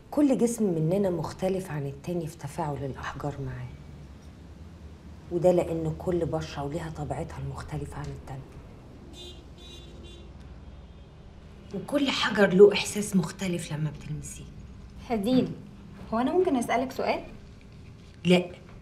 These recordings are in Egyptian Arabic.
كل جسم مننا مختلف عن التاني في تفاعل الأحجار معاه وده لأن كل بشرة وليها طبيعتها المختلفة عن التانية وكل حجر له إحساس مختلف لما بتلمسيه هدين هو انا ممكن اسالك سؤال لا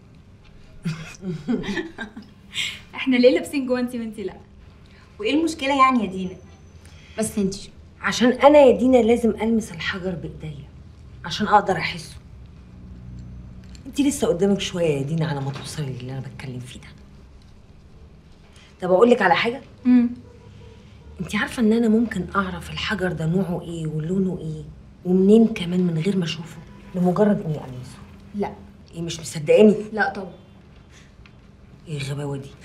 احنا ليه لابسين جوانتي وانتي لا وايه المشكله يعني يا دينا بس انتي عشان أنا يا دينا لازم ألمس الحجر بإيديا عشان أقدر أحسه انت لسه قدامك شوية يا دينا على ما توصلي للي أنا بتكلم فيه ده طب أقول لك على حاجة امم انت عارفة إن أنا ممكن أعرف الحجر ده نوعه إيه ولونه إيه ومنين كمان من غير ما أشوفه لمجرد إني ألمسه لا إيه مش مصدقاني لا طبعا ايه الغباوه دي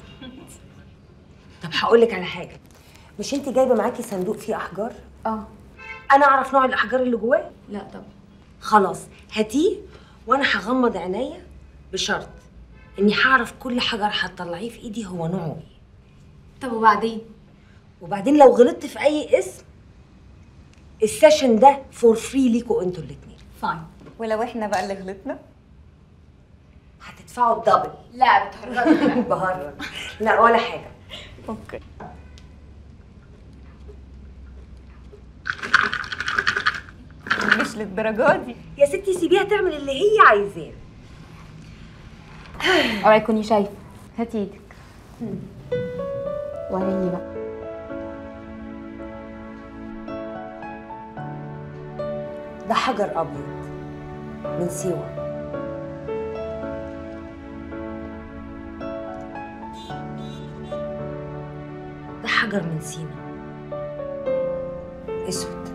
طب هقول لك على حاجه مش انت جايبه معاكي صندوق فيه احجار اه انا اعرف نوع الاحجار اللي جواه لا طبعا خلاص هاتيه وانا هغمض عينيا بشرط اني هعرف كل حجر هتطلعيه في ايدي هو نوعه ايه طب وبعدين وبعدين لو غلطت في اي اسم السيشن ده فور فري ليكوا انتوا الاتنين فاين ولو احنا بقى اللي غلطنا هتدفعوا الدبل لا بتهرجي بهرج لا ولا حاجه اوكي مش للدرجه دي يا ستي سيبيها تعمل اللي هي عايزاه اوعي تكوني شايفه هاتي ايدك وريني بقى ده حجر ابيض من سيوه ده حجر من سينا اسود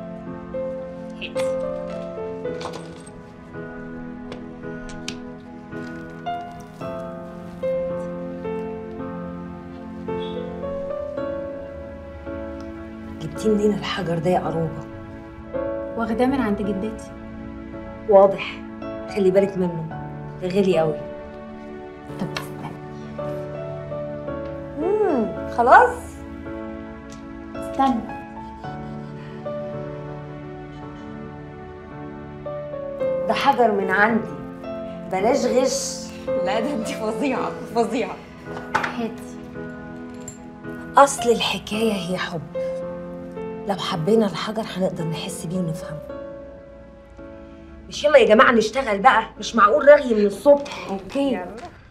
جبتيه منين الحجر ده يا قروبه واخداه من عند جدتي واضح خلي بالك منه ده غالي قوي طب استنى امم خلاص استنى ده حجر من عندي بلاش غش لا ده انت فظيعه فظيعه هاتي اصل الحكايه هي حب لو حبينا الحجر هنقدر نحس بيه ونفهمه مش يلا يا جماعه نشتغل بقى مش معقول رغي من الصبح اوكي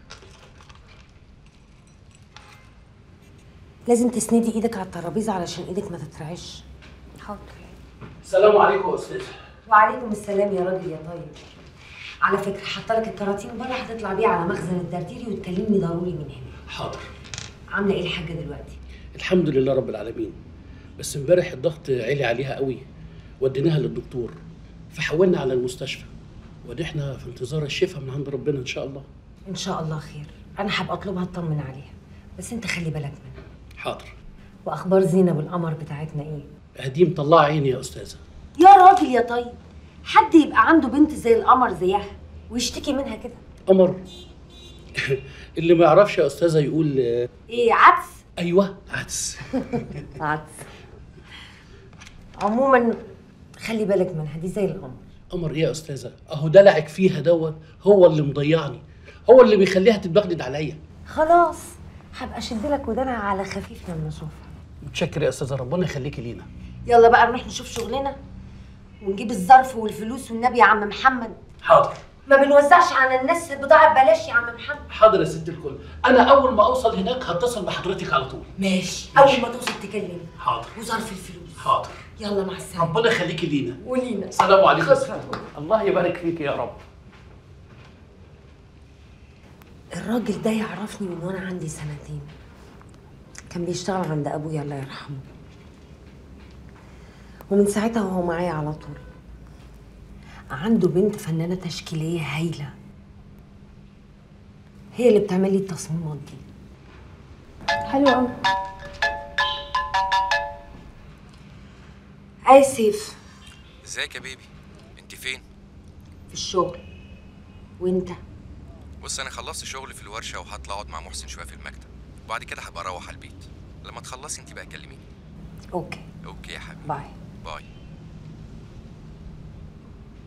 لازم تسندي ايدك على الترابيزه علشان ايدك ما تترعش حاضر السلام عليكم يا استاذ وعليكم السلام يا راجل يا طيب على فكره حاطه لك الكراتين بره هتطلع بيه على مخزن الدرديري وتكلمني ضروري من هنا حاضر عامله ايه الحاجه دلوقتي الحمد لله رب العالمين بس امبارح الضغط عالي عليها قوي وديناها للدكتور فحولنا على المستشفى ودي احنا في انتظار الشفاء من عند ربنا ان شاء الله ان شاء الله خير انا هبقى اطلبها اطمن عليها بس انت خلي بالك منها حاضر واخبار زينب القمر بتاعتنا ايه دي مطلعه عيني يا استاذه يا راجل يا طيب حد يبقى عنده بنت زي القمر زيها ويشتكي منها كده قمر اللي ما يعرفش يا استاذه يقول آه، ايه عدس ايوه عدس عدس عموما خلي بالك منها دي زي القمر قمر ايه يا استاذه اهو دلعك فيها دوت هو اللي مضيعني هو اللي بيخليها تتبغدد عليا خلاص هبقى اشد لك ودانها على خفيف لما اشوفها متشكر يا استاذه ربنا يخليكي لينا يلا بقى نروح نشوف شغلنا ونجيب الظرف والفلوس والنبي يا عم محمد حاضر ما بنوزعش على الناس بضاعة ببلاش يا عم محمد حاضر يا ست الكل انا اول ما اوصل هناك هتصل بحضرتك على طول ماشي اول ما توصل تكلمني حاضر وظرف الفلوس حاضر يلا مع السلامة ربنا يخليكي لينا ولينا السلام عليكم خد. الله يبارك فيك يا رب الراجل ده يعرفني من وانا عندي سنتين كان بيشتغل عند ابويا الله يرحمه ومن ساعتها وهو معايا على طول عنده بنت فنانة تشكيلية هايلة هي اللي بتعمل لي التصميمات دي حلو قوي آسف ازيك يا بيبي انت فين في الشغل وانت بص انا خلصت شغل في الورشه وهطلع اقعد مع محسن شويه في المكتب وبعد كده هبقى اروح على البيت لما تخلصي انت بقى كلميني اوكي اوكي يا حبيبي باي باي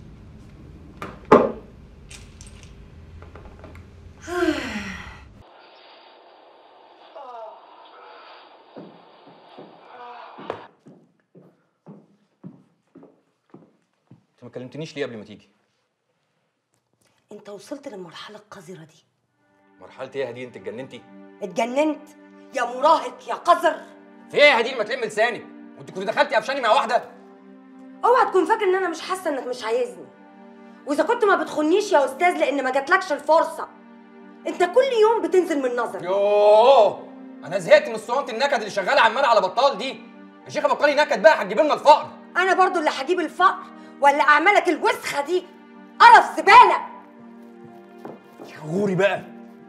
انت ما كلمتنيش ليه قبل ما تيجي انت وصلت للمرحله القذره دي مرحله ايه يا هدير انت اتجننتي اتجننت يا مراهق يا قذر في ايه يا هدير ما تلم لسانك وانت كنت دخلتي قفشاني مع واحده اوعى تكون فاكر ان انا مش حاسه انك مش عايزني واذا كنت ما بتخونيش يا استاذ لان ما جاتلكش الفرصه انت كل يوم بتنزل من نظري يوه انا زهقت من الصوانت النكد اللي شغاله عماله على بطال دي يا شيخه بطلي نكد بقى هتجيب لنا الفقر انا برضو اللي هجيب الفقر ولا اعمالك الوسخه دي قرف زباله يا غوري بقى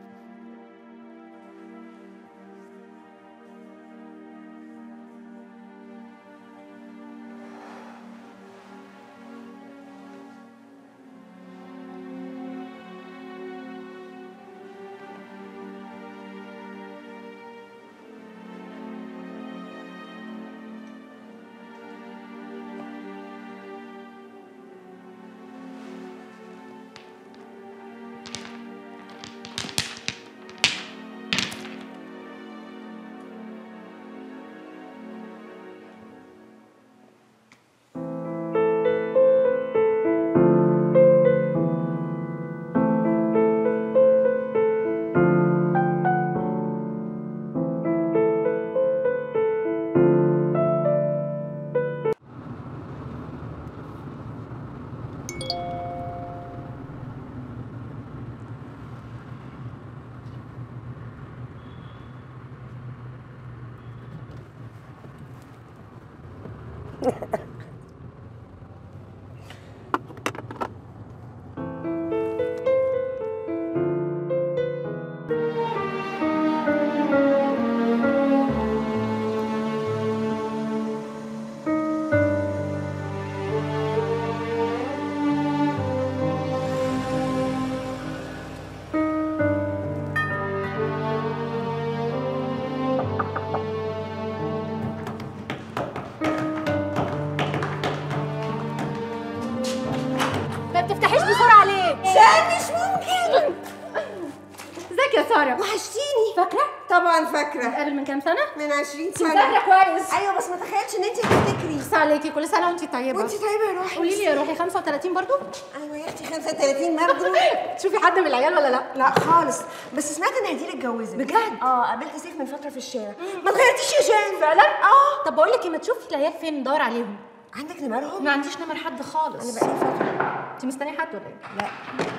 ما بتفتحيش بسرعه ليه؟ لا مش ممكن ازيك يا ساره؟ وحشتيني فاكره؟ طبعا فاكره قبل من كام سنه؟ من 20 انت سنه فاكره كويس ايوه بس ما تخيلش ان انت تفتكري بس عليكي كل سنه وانت طيبه وانت طيبه يا روحي قولي لي يا روحي 35 برضو؟ ايوه يا اختي 35 برضه تشوفي حد من العيال ولا لا؟ لا خالص بس سمعت ان هدير اتجوزت بجد؟ اه قابلت سيف من فتره في الشارع ما اتغيرتيش يا جان فعلا؟ اه طب بقول لك ايه ما تشوفي العيال فين ندور عليهم عندك نمرهم ما عنديش نمر حد خالص انا بقالي فتره انت مستنيه حد ولا ايه؟ لا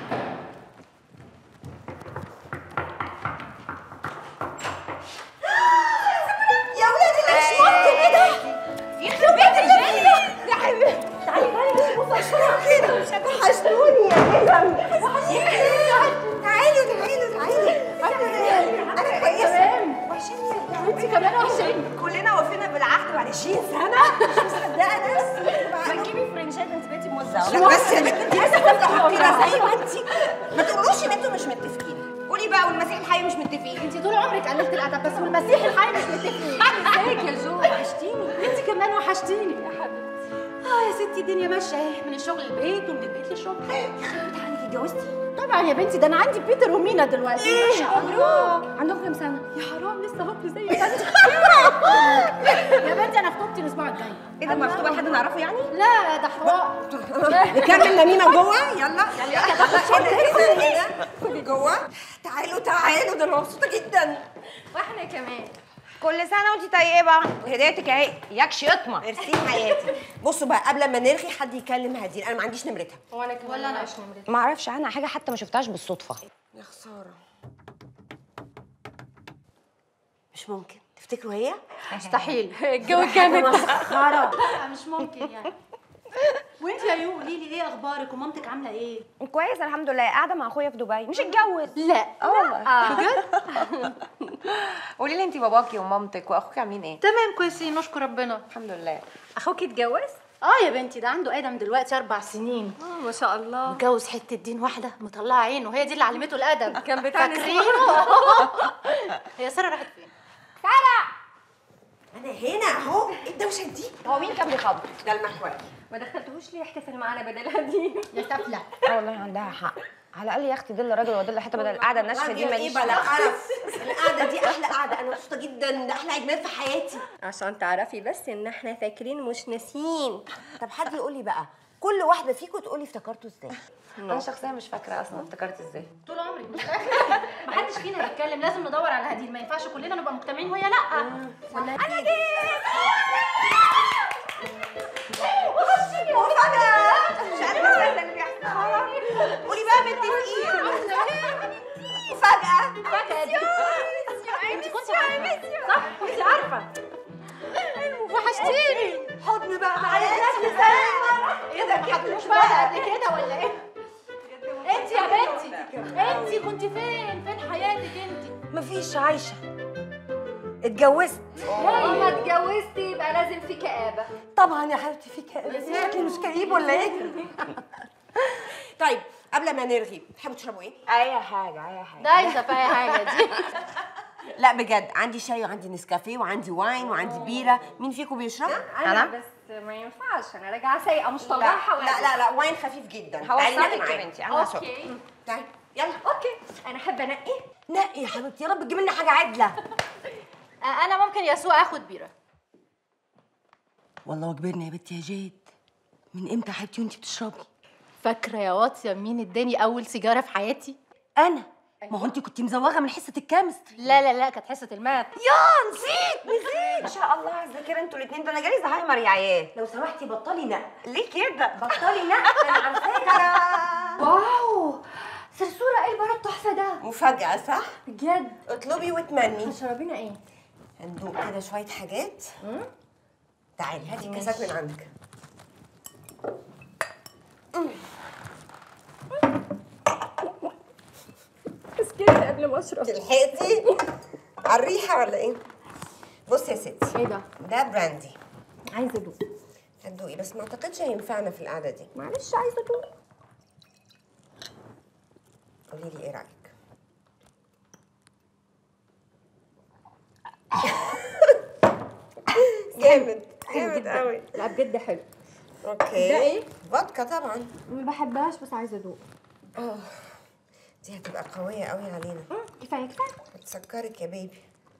يا ولادي لا مش ممكن ايه ده؟ يخرب بيت الجنة يا حبيبتي تعالي تعالي بصي بسرعة كده وحشتوني يا نجم تعالوا تعالوا تعالوا انا كويسة وحشتني انت كمان وحشاني كلنا وفينا بالعهد بعد 20 سنة مش مصدقة نفسي ما تجيبي فرنشات انت بقيتي موزعه لا بس يا بنت انت لسه بتفتحوا كده زي ما انت ما تقولوش ان انتوا مش متفقين قولي بقى والمسيح الحي مش متفقين انت طول عمرك قللت الادب بس والمسيح الحي مش متفقين ازيك يا جو وحشتيني انت كمان وحشتيني يا حبيبتي اه يا ستي الدنيا ماشيه اهي من الشغل للبيت ومن البيت للشغل انت عليكي اتجوزتي طبعا يا بنتي ده انا عندي بيتر ومينا دلوقتي ايه مبروك عندهم كام سنه يا حرام لسه هبل زي ما انت يا بنتي انا خطوبتي الاسبوع الجاي ايه ده مكتوب حد نعرفه يعني؟ لا ده حوار نكمل نميمة جوه يلا يلا كلي جوه تعالوا تعالوا ده انا مبسوطة جدا واحنا كمان كل سنه وانت طيبه وهديتك اهي اياك شيطمه ميرسي حياتي بصوا بقى قبل ما نرغي حد يكلم هدير انا ما عنديش نمرتها وانا كمان ولا انا عشان نمرتي ما اعرفش عنها حاجه حتى ما شفتهاش بالصدفه يا خسارة مش ممكن تفتكروا هي؟ مستحيل الجو كامل مسخرة لا مش ممكن يعني وانت يا يو قولي لي ايه اخبارك ومامتك عامله ايه كويس الحمد لله قاعده مع اخويا في دبي مش اتجوز لا اه والله بجد قولي لي انت باباكي ومامتك واخوك عاملين ايه تمام كويسين نشكر ربنا الحمد لله اخوك اتجوز اه يا بنتي ده عنده ادم دلوقتي اربع سنين اه ما شاء الله متجوز حته دين واحده مطلعه عينه هي دي اللي علمته الادب كان بتاع فاكرينه هي ساره راحت فين انا هنا اهو ايه الدوشة دي؟ هو مين كان بيخبط ده المحور ما دخلتهوش ليه يحتفل معانا بدلها دي يا سفله اه والله عندها حق على الاقل يا اختي دل راجل ودل حته بدل القعده الناشفه دي ايه ماليش بلا قرف القعدة دي احلى قعدة انا مبسوطة جدا ده احلى عيد ميلاد في حياتي عشان تعرفي بس ان احنا فاكرين مش ناسيين طب حد يقول لي بقى كل واحده فيكم تقولي افتكرته ازاي انا شخصيا مش فاكره اصلا افتكرت ازاي طول عمرك مش فاكره محدش فينا هيتكلم لازم ندور على هديل ما ينفعش كلنا نبقى مجتمعين وهي لا ولا انا وفجاه مش عارفه اصدق اللي بيحصل قولي بقى متفقين وفجاه فجأة دي انت كنت عارفة صح كنت عارفة وحشتيني حضن بقى معايا الاكل سلام ايه ده ما حطوش بقى قبل كده ولا ايه؟ انت يا بنتي انت كنت فين؟ فين حياتك انت؟ مفيش عايشه اتجوزت طالما اتجوزتي يبقى لازم في كآبة طبعا يا حبيبتي في كئيب شكلي مش كئيب ولا ايه طيب قبل ما نرغي تحبوا تشربوا ايه اي حاجه اي حاجه دايسة في أي حاجة دي لا بجد عندي شاي وعندي نسكافيه وعندي واين وعندي بيره مين فيكم بيشرب أنا؟ بس ما ينفعش أنا راجعة سايقة مش لا طالعة لا لا, لا واين خفيف جدا تعالي نقي هوصلك يا معايا. بنتي انا هشوف اوكي تعالي يلا اوكي انا احب انقي نقي يا حبيبتي يا رب تجيب لنا حاجه عدله آه، انا ممكن يسوع اخد بيره والله كبرنا يا بنتي يا جيد من امتى يا حبيبتي وانتي بتشربي فاكره يا واطيه مين اداني اول سيجاره في حياتي انا ما هو انت كنت مزوغه من حصه الكيمستري لا لا لا كانت حصه الماث يا نسيت نسيت ما شاء الله على الذاكره انتوا الاثنين ده انا جالي زهايمر يا عيال لو سمحتي بطلي نق ليه كده بطلي نق انا عارفاكي واو سرسوره ايه البره التحفه ده مفاجأة صح؟ بجد اطلبي واتمني شربينا ايه هندوق كده شوية حاجات تعالي هاتي الكاسات من عندك اسكتي قبل ما اشرب لحقتي على الريحة ولا ايه؟ بصي يا ستي ايه ده ده براندي عايزه ادوق هتدوقي بس ما اعتقدش هينفعنا في القعدة دي معلش عايزه ادوق قولي لي ايه رأيك؟ جامد جامد قوي لا بجد حلو اوكي ده إيه؟ فودكا طبعا ما بحبهاش بس عايزه ادوق اه دي هتبقى قوية قوي علينا كفايه كفايه هتسكرك يا بيبي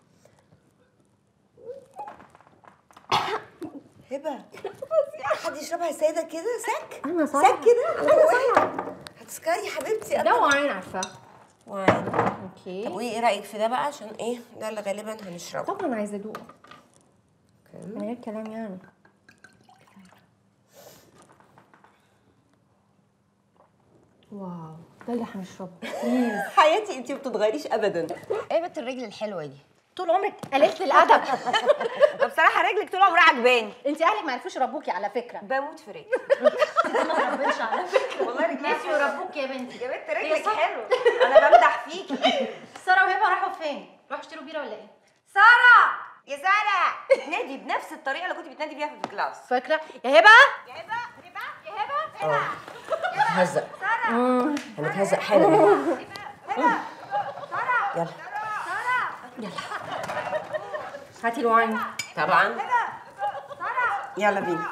هبة حد يشربها سادة كده سك انا سك كده انا صايعة هتسكري يا حبيبتي ده وعين عارفاه واين اوكي طب وايه ايه رأيك في ده بقى عشان ايه ده اللي غالبا هنشربه طبعا عايزه ادوق من غير كلام يعني واو ده اللي هنشربه حياتي انت ما بتتغيريش ابدا ايه بنت الرجل الحلوه دي طول عمرك قلت الادب بصراحه رجلك طول عمرها عجباني انت اهلك ما عرفوش يربوكي على فكره بموت في رجلي ما تربيش على فكره والله رجلي ناسي يربوكي يا بنتي يا بنت هي رجلك صح. حلو انا بمدح فيكي ساره وهبه راحوا فين؟ راحوا اشتروا بيره ولا ايه؟ ساره يا ساره بتنادي بنفس الطريقه اللي كنت بتنادي بيها في الكلاس فاكره يا هبه يا هبه هبه يا هبه هبه هتهزق هنتهزق حالا يلا هاتي الواين طبعا يلا بينا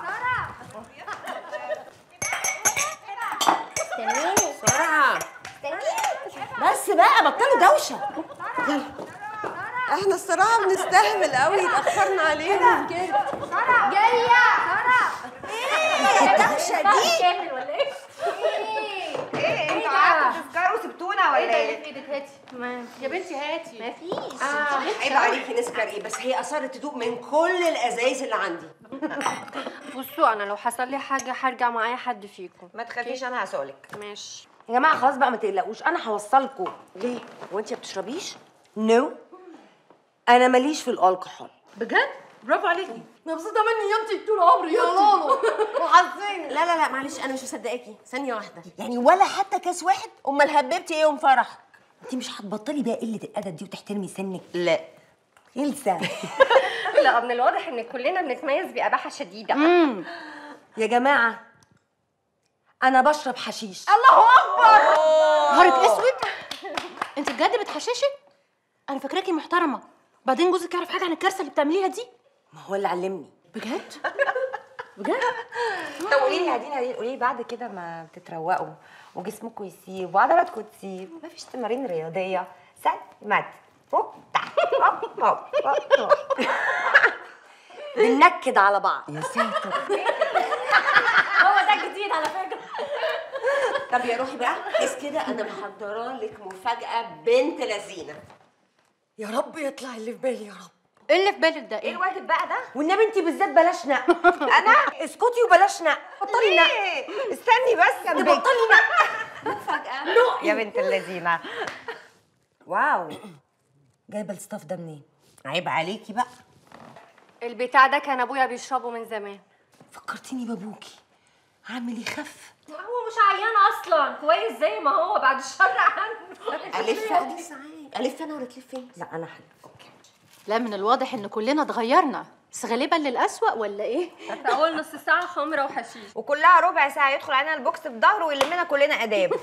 بسرعة بس بقى بطلوا دوشة يلا احنا الصراحة بنستهبل قوي اتأخرنا علينا جايه ايه الدوشة دي كامل ولا ايه؟ ايه ده؟ انتوا قعدتوا تفكروا سبتونا ايه ولا ده اللي ايه في ايدك هاتي يا بنتي هاتي مفيش عيب عليكي نسكر ايه بس هي اصرت تدوق من كل الازايز اللي عندي بصوا انا لو حصل لي حاجه هرجع معايا حد فيكم ما تخافيش انا هسألك ماشي يا جماعه خلاص بقى ما تقلقوش انا هوصلكم ليه وانت ما بتشربيش نو انا ماليش في الكحول بجد؟ برافو عليكي مبسوطه مني يا انتي طول عمري يا لولو وحظين لا لا لا معلش انا مش مصدقاكي ثانيه واحده يعني ولا حتى كاس واحد امال هببتي ايه يوم فرحك انت مش هتبطلي بقى قله الادب دي وتحترمي سنك لا غلسه لا من الواضح ان كلنا بنتميز باباحه شديده يا جماعه انا بشرب حشيش نهارك اسود انت بجد بتحششي انا فاكراكي محترمه بعدين جوزك يعرف حاجه عن الكارثه اللي بتعمليها دي ما هو اللي علمني بجد بجد طب قولي لي يا دينا قولي لي بعد كده ما بتتروقوا وجسمكم يسيب وعضلاتكم تسيب مفيش تمارين رياضيه سد مد فوق تحت هوب هوب هوب هوب. بننكد على بعض يا ساتر هو ده ده جديد على فكره طب يا روحي بقى حس كده انا محضره لك مفاجاه بنت لذينه يا رب يطلع اللي في بالي يا رب ايه اللي في بالك ده ايه ايه الواجب بقى ده والنبي انت بالذات بلاش نق انا اسكتي وبلاش نق بطلي نق ليه استني بس جنبك بطلي نق يا بنت اللذينه واو جايبه الستاف ده منين عيب عليكي بقى البتاع ده كان ابويا بيشربه من زمان فكرتيني بابوكي عامل يخف هو مش عيان اصلا كويس زي ما هو بعد الشر عنه الف الف الف انا ولا تلفي لا انا حلو اوكي لا من الواضح ان كلنا اتغيرنا بس غالبا للأسوأ ولا ايه اول نص ساعه خمره وحشيش وكلها ربع ساعه يدخل علينا البوكس بظهره ويلمنا كلنا اداب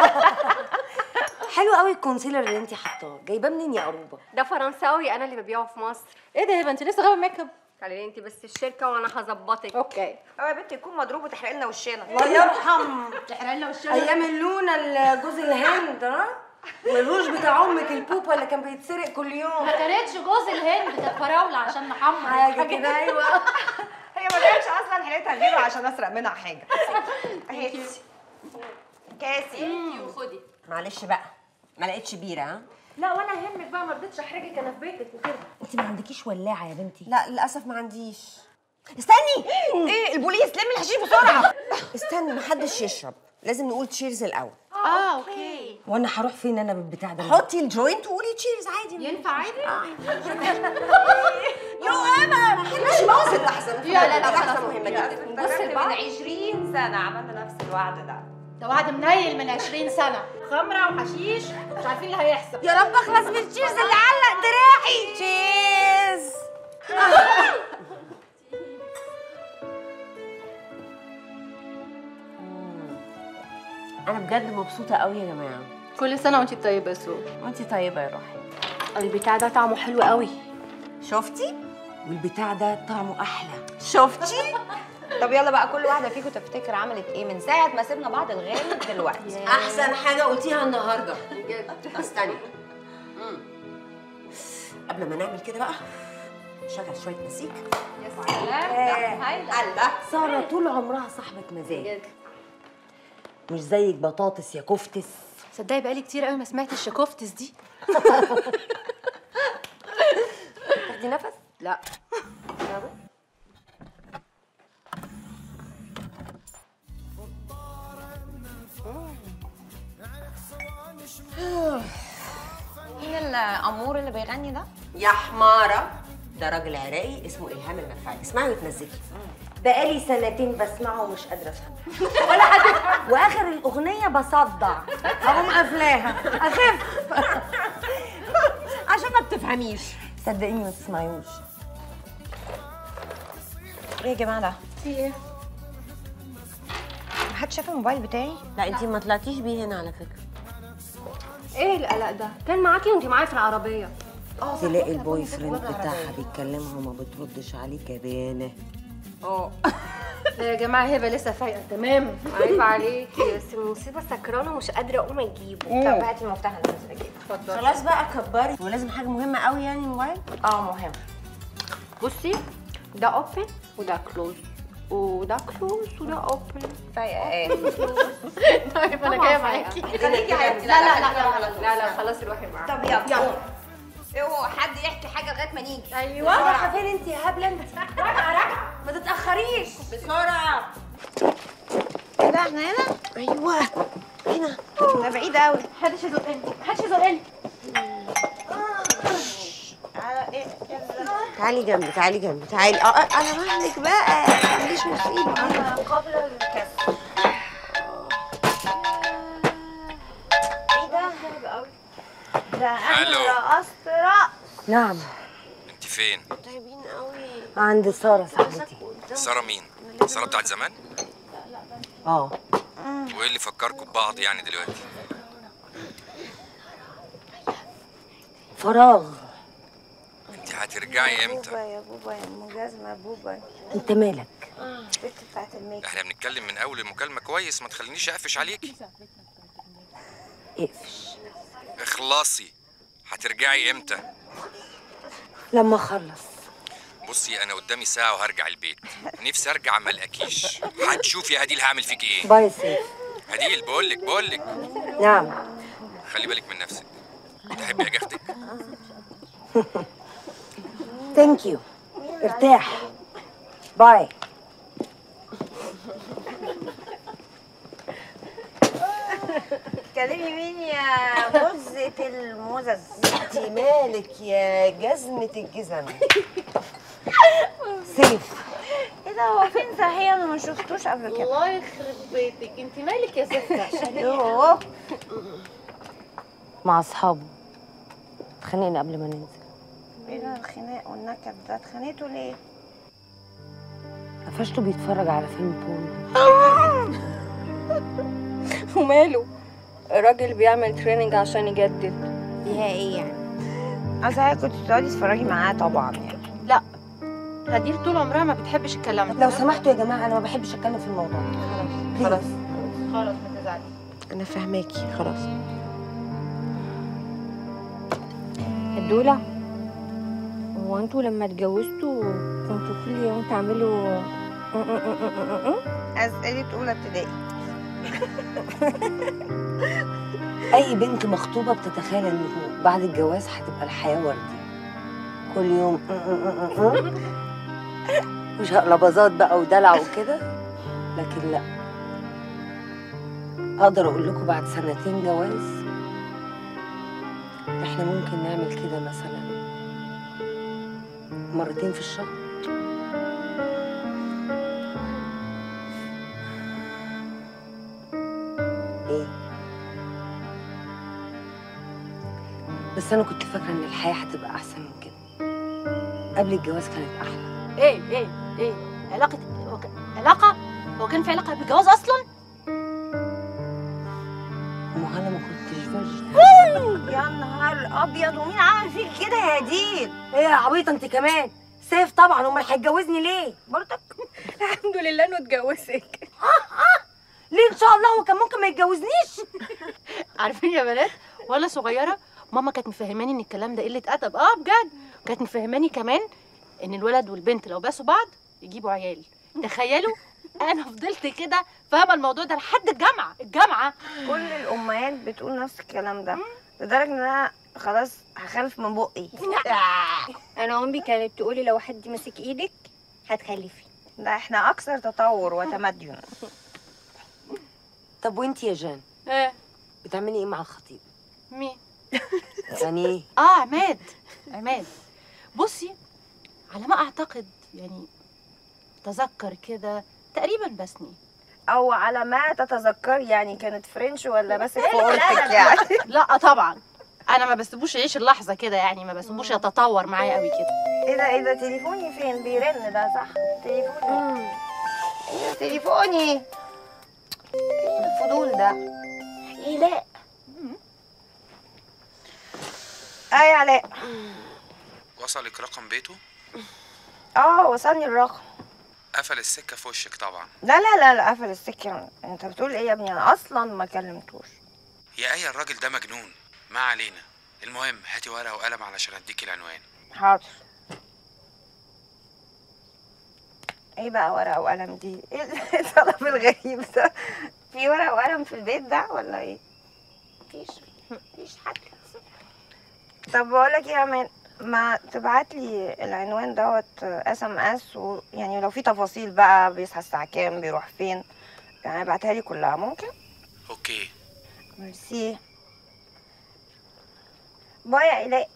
حلو قوي الكونسيلر اللي انت حاطاه جايباه منين يا قروبه ده فرنساوي انا اللي ببيعه في مصر ايه ده يا انت لسه غاوي ميك اب تعالي انت بس الشركه وانا هظبطك اوكي هو يا بنت يكون مضروب وتحرق لنا وشنا الله يرحم تحرق لنا وشنا ايام اللونه جوز الهند ها والروج بتاع امك البوبا اللي كان بيتسرق كل يوم ما كانتش جوز الهند كانت فراوله عشان نحمر حاجه كده ايوه هي ما كانتش اصلا حيلتها غيره عشان اسرق منها حاجه اهي كاسي وخدي معلش بقى ما لقيتش بيره ها لا وانا يهمك بقى ما رضيتش احرجك انا في بيتك وكده انت ما عندكيش ولاعه يا بنتي لا للاسف ما عنديش استني ايه البوليس لم الحشيش بسرعه استنى محدش يشرب لازم نقول تشيرز الاول اه اوكي وانا هروح فين انا بالبتاع ده حطي الجوينت وقولي تشيرز عادي ينفع عادي يا اما ما حدش باظ اللحظه لا لا لا لحظه خلاص مهمه جدا بص من 20 سنه عملنا نفس الوعد ده ده وعد منيل من 20 سنه خمره وحشيش مش عارفين اللي هيحصل يا رب اخلص من التشيرز اللي علق دراعي تشيرز انا بجد مبسوطه قوي يا جماعه كل سنه وانت طيبه يا سو وانت طيبه يا روحي البتاع ده طعمه حلو قوي شفتي والبتاع ده طعمه احلى شفتي طب يلا بقى كل واحده فيكم تفتكر عملت ايه من ساعه ما سيبنا بعض لغايه دلوقتي احسن حاجه قلتيها النهارده بجد استني مم. قبل ما نعمل كده بقى شغل شويه مزيكا الله ساره طول عمرها صاحبه مزاج مش زيك بطاطس يا كفتس صدقي بقالي كتير قوي ما سمعتش الشكوفتس دي تاخدي نفس لا مين الامور اللي بيغني ده يا حماره ده راجل عراقي اسمه الهام المدفعي اسمعي وتمزجي بقالي سنتين بسمعه ومش قادره افهمه ولا حد يفهم. واخر الاغنيه بصدع هقوم قافلاها اخف عشان ما بتفهميش صدقيني ما تسمعيوش ايه يا جماعه ده في ايه محدش شاف الموبايل بتاعي لا انتي ما طلعتيش بيه هنا على فكره ايه القلق ده كان معاكي وانت معايا في العربيه تلاقي البوي فريند بتاعها بيتكلمها وما بتردش عليه جبانه لا يا جماعه هبه لسه فايقه تمام عيب عليكي بس المصيبه سكرانه ومش قادره اقوم اجيبه طب هاتي المفتاح اللي نازله اجيبه خلاص بقى كبري ولازم حاجه مهمه قوي يعني الموبايل اه مهم بصي ده اوبن وده كلوز وده كلوز وده اوبن فايقه ايه طيب انا جايه معاكي خليكي عادي لا لا لا لا لا لا خلاص الواحد معاك طب يلا اوعوا حد يحكي حاجه لغايه ما نيجي ايوه رايحه فين انت يا هبله انت راجعه راجعه ما تتاخريش بسرعه كده احنا هنا ايوه هنا ده بعيد قوي محدش يزقني محدش يزقني تعالي جنبي تعالي جنبي تعالي اه آه، انا مهلك بقى ما عنديش مصيبه قبل الكسر ايه ده ده ألو. انا رقصت رقص نعم انت فين تعبين قوي عند ساره صاحبتي ساره مين ساره بتاعت زمان اه وايه اللي فكركم ببعض يعني دلوقتي فراغ انت هترجعي امتى بوبا يا بوبا يا ام جزمه بوبا انت مالك البت بتاعت الميك احنا بنتكلم من اول المكالمه كويس ما تخلينيش اقفش عليكي اقفش اخلصي هترجعي امتى لما اخلص بصي انا قدامي ساعه وهرجع البيت نفسي ارجع ما الاقيش هتشوفي يا هديل هعمل فيك ايه باي سيف هديل بقول لك بقول لك نعم خلي بالك من نفسك تحبي يا جختك ثانك يو ارتاح باي تكلمي مين يا مزة المزز انت مالك يا جزمة الجزم سيف ايه ده هو فين صحيح انا ما شفتوش قبل كده الله يخرب بيتك انت مالك يا ستة يوه مع اصحابه اتخانقنا قبل ما ننزل ايه ده الخناق والنكد ده اتخانقتوا ليه؟ قفشته بيتفرج على فيلم بورن وماله الراجل بيعمل تريننج عشان يجدد فيها ايه يعني؟ اصل هي كنت بتقعدي تتفرجي معاه طبعا يعني هدير طول عمرها ما بتحبش الكلام ده لو سمحتوا يا جماعه انا ما بحبش اتكلم في الموضوع خلاص خلاص ما تزعليش انا فاهماكي خلاص الدولة هو انتوا لما اتجوزتوا كنتوا كل يوم تعملوا اسئلة اولى ابتدائي اي بنت مخطوبه بتتخيل ان بعد الجواز هتبقى الحياه وردي كل يوم مش لبظات بقى ودلع وكده لكن لا اقدر اقول لكم بعد سنتين جواز احنا ممكن نعمل كده مثلا مرتين في الشهر ايه بس انا كنت فاكره ان الحياه هتبقى احسن من كده قبل الجواز كانت احلى ايه ايه ايه علاقة هو ك- علاقة هو كان في علاقة بالجواز اصلا ما انا ما كنتش فاجئه يا نهار ابيض ومين عمل فيك كده يا هديل؟ ايه يا عبيطه انت كمان سيف طبعا امال هيتجوزني ليه برضك الحمد لله انه اتجوزك ليه ان شاء الله هو كان ممكن ما يتجوزنيش عارفين يا بنات وانا صغيرة ماما كانت مفهماني ان الكلام ده قلة ادب اه بجد كانت مفهماني كمان ان الولد والبنت لو باسوا بعض يجيبوا عيال تخيلوا انا فضلت كده فاهمه الموضوع ده لحد الجامعه الجامعه كل الامهات بتقول نفس الكلام ده لدرجة ان انا خلاص هخلف من بقي انا امي كانت تقولي لو حد مسك ايدك هتخلفي ده احنا اكثر تطور وتمدن طب وانت يا جان ايه بتعملي ايه مع الخطيب مين يعني ايه اه عماد عماد بصي على ما اعتقد يعني تذكر كده تقريبا بسني او على ما تتذكر يعني كانت فرنش ولا بس في اوضتك يعني لا طبعا انا ما بسيبوش يعيش اللحظه كده يعني ما بسيبوش يتطور معايا قوي كده ايه ده ايه ده تليفوني فين بيرن ده صح تليفوني ايه ده تليفوني ايه الفضول ده ايه لا اي علاء وصلك رقم بيته اه وصلني الرقم قفل السكه في وشك طبعا لا لا لا لا قفل السكه انت بتقول ايه يا ابني انا اصلا ما كلمتوش يا ايه الراجل ده مجنون ما علينا المهم هاتي ورقه وقلم علشان اديكي العنوان حاضر ايه بقى ورقه وقلم دي ايه الطلب الغريب ده في ورقه وقلم في البيت ده ولا ايه مفيش مفيش حد طب بقول لك ايه يا امان ما تبعت لي العنوان دوت اس ام اس ويعني لو في تفاصيل بقى بيصحى الساعه كام بيروح فين يعني ابعتها لي كلها ممكن اوكي ميرسي باي يا إيلاء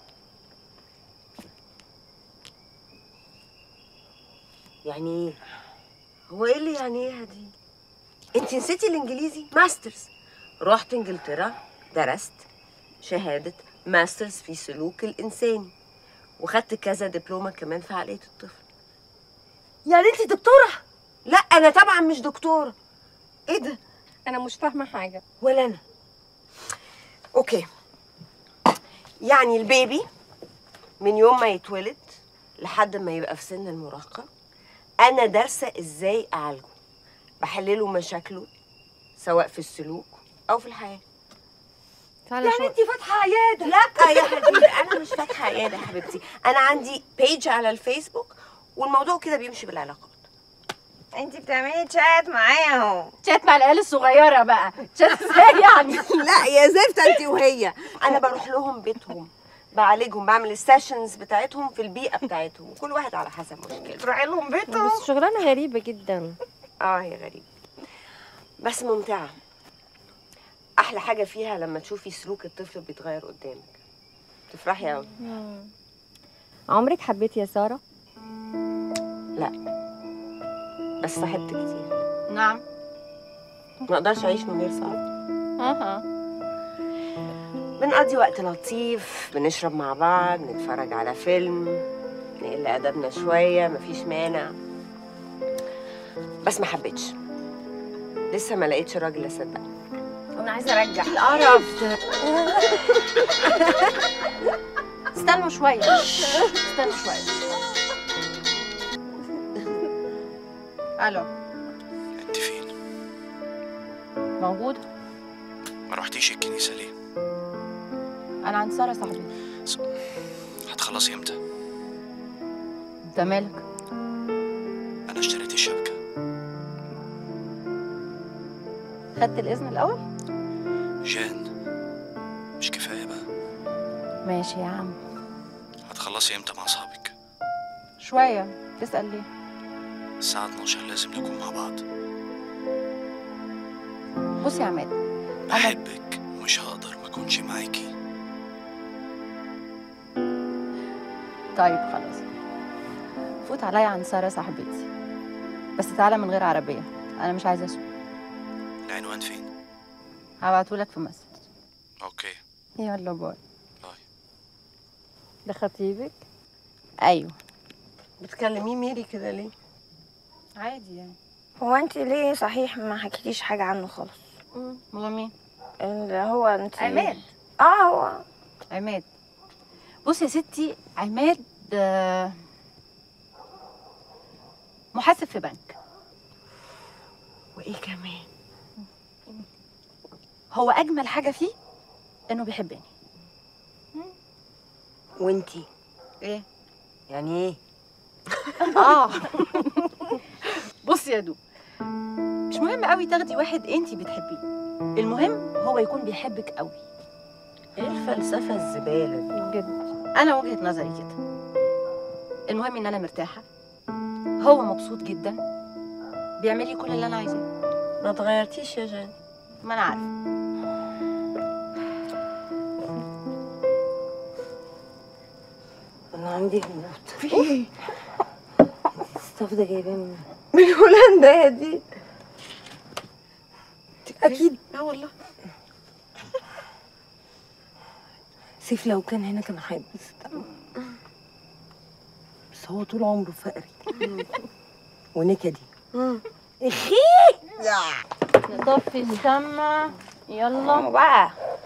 يعني ايه هو ايه اللي يعني ايه دي انت نسيتي الانجليزي ماسترز رحت انجلترا درست شهاده ماسترز في سلوك الانساني وخدت كذا دبلومه كمان في عقليه الطفل يعني انت دكتوره لا انا طبعا مش دكتوره ايه ده انا مش فاهمه حاجه ولا انا اوكي يعني البيبي من يوم ما يتولد لحد ما يبقى في سن المراهقه انا دارسه ازاي اعالجه بحلله مشاكله سواء في السلوك او في الحياه تعالى يعني شو- انت فاتحه عياده لا يا حبيبي انا مش فاتحه عياده يا حبيبتي انا عندي بيج على الفيسبوك والموضوع كده بيمشي بالعلاقات انت بتعملي تشات معاهم شات مع العيال الصغيره بقى شات ازاي يعني لا يا زفت انت وهي انا بروح لهم بيتهم بعالجهم بعمل السيشنز بتاعتهم في البيئه بتاعتهم كل واحد على حسب مشكلته بروح لهم بيتهم بس شغلانه غريبه جدا اه هي غريبة بس ممتعة أحلى حاجة فيها لما تشوفي سلوك الطفل بيتغير قدامك تفرحي أوي عمرك حبيتي يا ساره لا بس صاحبت كتير نعم ما أقدرش أعيش من غير صاحب اها بنقضي وقت لطيف بنشرب مع بعض نتفرج على فيلم نقل أدبنا شوية مفيش مانع بس ما حبيتش لسه ما لقيتش راجل أصدق انا عايزه ارجع القرف ده استنوا شويه استنوا شويه الو انت فين موجود ما رحتيش الكنيسه ليه انا عند ساره صاحبتي هتخلصي امتى انت مالك انا اشتريت الشبكه خدت الاذن الاول جان مش كفايه بقى ماشي يا عم هتخلصي امتى مع اصحابك شويه تسال ليه الساعه 12 لازم نكون مع بعض بص يا عماد بحبك ومش هقدر ما اكونش معاكي طيب خلاص فوت عليا عند ساره صاحبتي بس تعالى من غير عربيه انا مش عايزه اسوق العنوان فين هبعتهولك في مسج اوكي يلا باي ده خطيبك ايوه بتكلميه ميري كده ليه؟ عادي يعني هو انت ليه صحيح ما حكيتيش حاجه عنه خالص هو مين اللي هو انت عماد اه هو عماد بص يا ستي عماد آه، محاسب في بنك وإيه كمان؟ هو اجمل حاجه فيه انه بيحبني وإنتي ايه يعني إيه؟ اه بص يا دو مش مهم قوي تاخدي واحد انتي بتحبيه المهم هو يكون بيحبك قوي إيه الفلسفة الزبالة دي؟ بجد انا وجهه نظري كده المهم ان انا مرتاحه هو مبسوط جدا بيعمل لي كل اللي انا عايزاه ما اتغيرتيش يا جان ما انا عارفه أنا عندي هبوط في ايه؟ الصف ده جايباه من من هولندا يا دي اكيد اه والله سيف لو كان هنا كان هيتبسط أوي. بس هو طول عمره فقري ونكدي اخي نطفي الشمع يلا بقى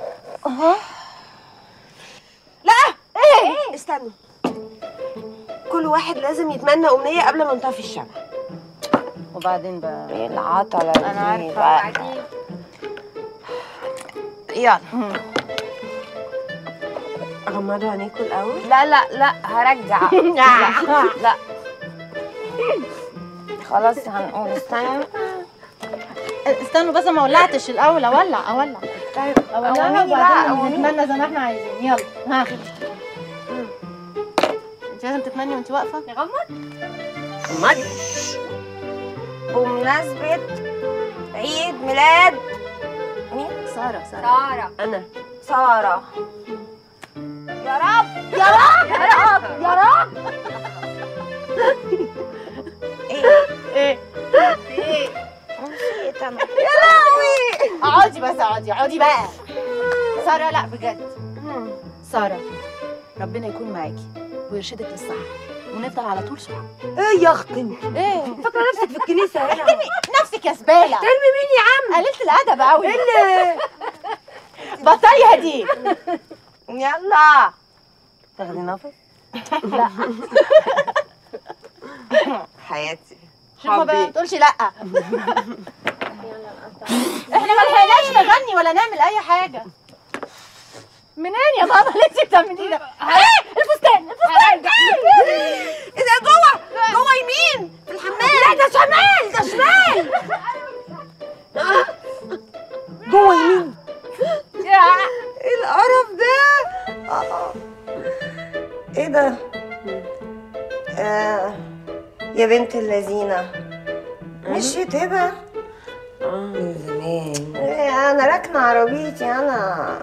استنوا كل واحد لازم يتمنى أمنية قبل ما نطفي الشمع وبعدين بقى ايه العطله انا دي عارفه بقى؟ وبعدين يلا غمضوا عينيكم الأول لا لا لا هرجع لا لا خلاص هنقول استنى استنوا بس ما ولعتش الاول اولع اولع طيب اولعها قوميني بقى، وبعدين قوميني. نتمنى زي ما احنا عايزين يلا ها انت لازم تتمني وانت واقفه غمضي بمناسبة عيد ميلاد مين؟ ساره ساره سارة أنا سارة يا رب يا رب يا رب يا رب ايه ايه نسيت انا اقعدي بس اقعدي اقعدي بقى ساره لا بجد ساره ربنا يكون معاكي ويرشدك للصح ونفضل على طول صحاب ايه يا اختي ايه فاكره نفسك في الكنيسه هنا نفسك يا زباله ترمي مين يا عم قللت الادب قوي اللي بطلي هدي يلا تاخدي نفس حياتي ما حبي. بتقولش لا احنا ما لحقناش نغني ولا نعمل اي حاجه منين يا ماما اللي انت بتعمليه ده؟ ايه الفستان الفستان ايه ده جوه جوه يمين في الحمام لا ده شمال ده شمال جوه يمين ايه القرف ده آه. ايه ده آه. يا بنت اللذينه مشيت هبه من زمان إيه، انا راكنه عربيتي انا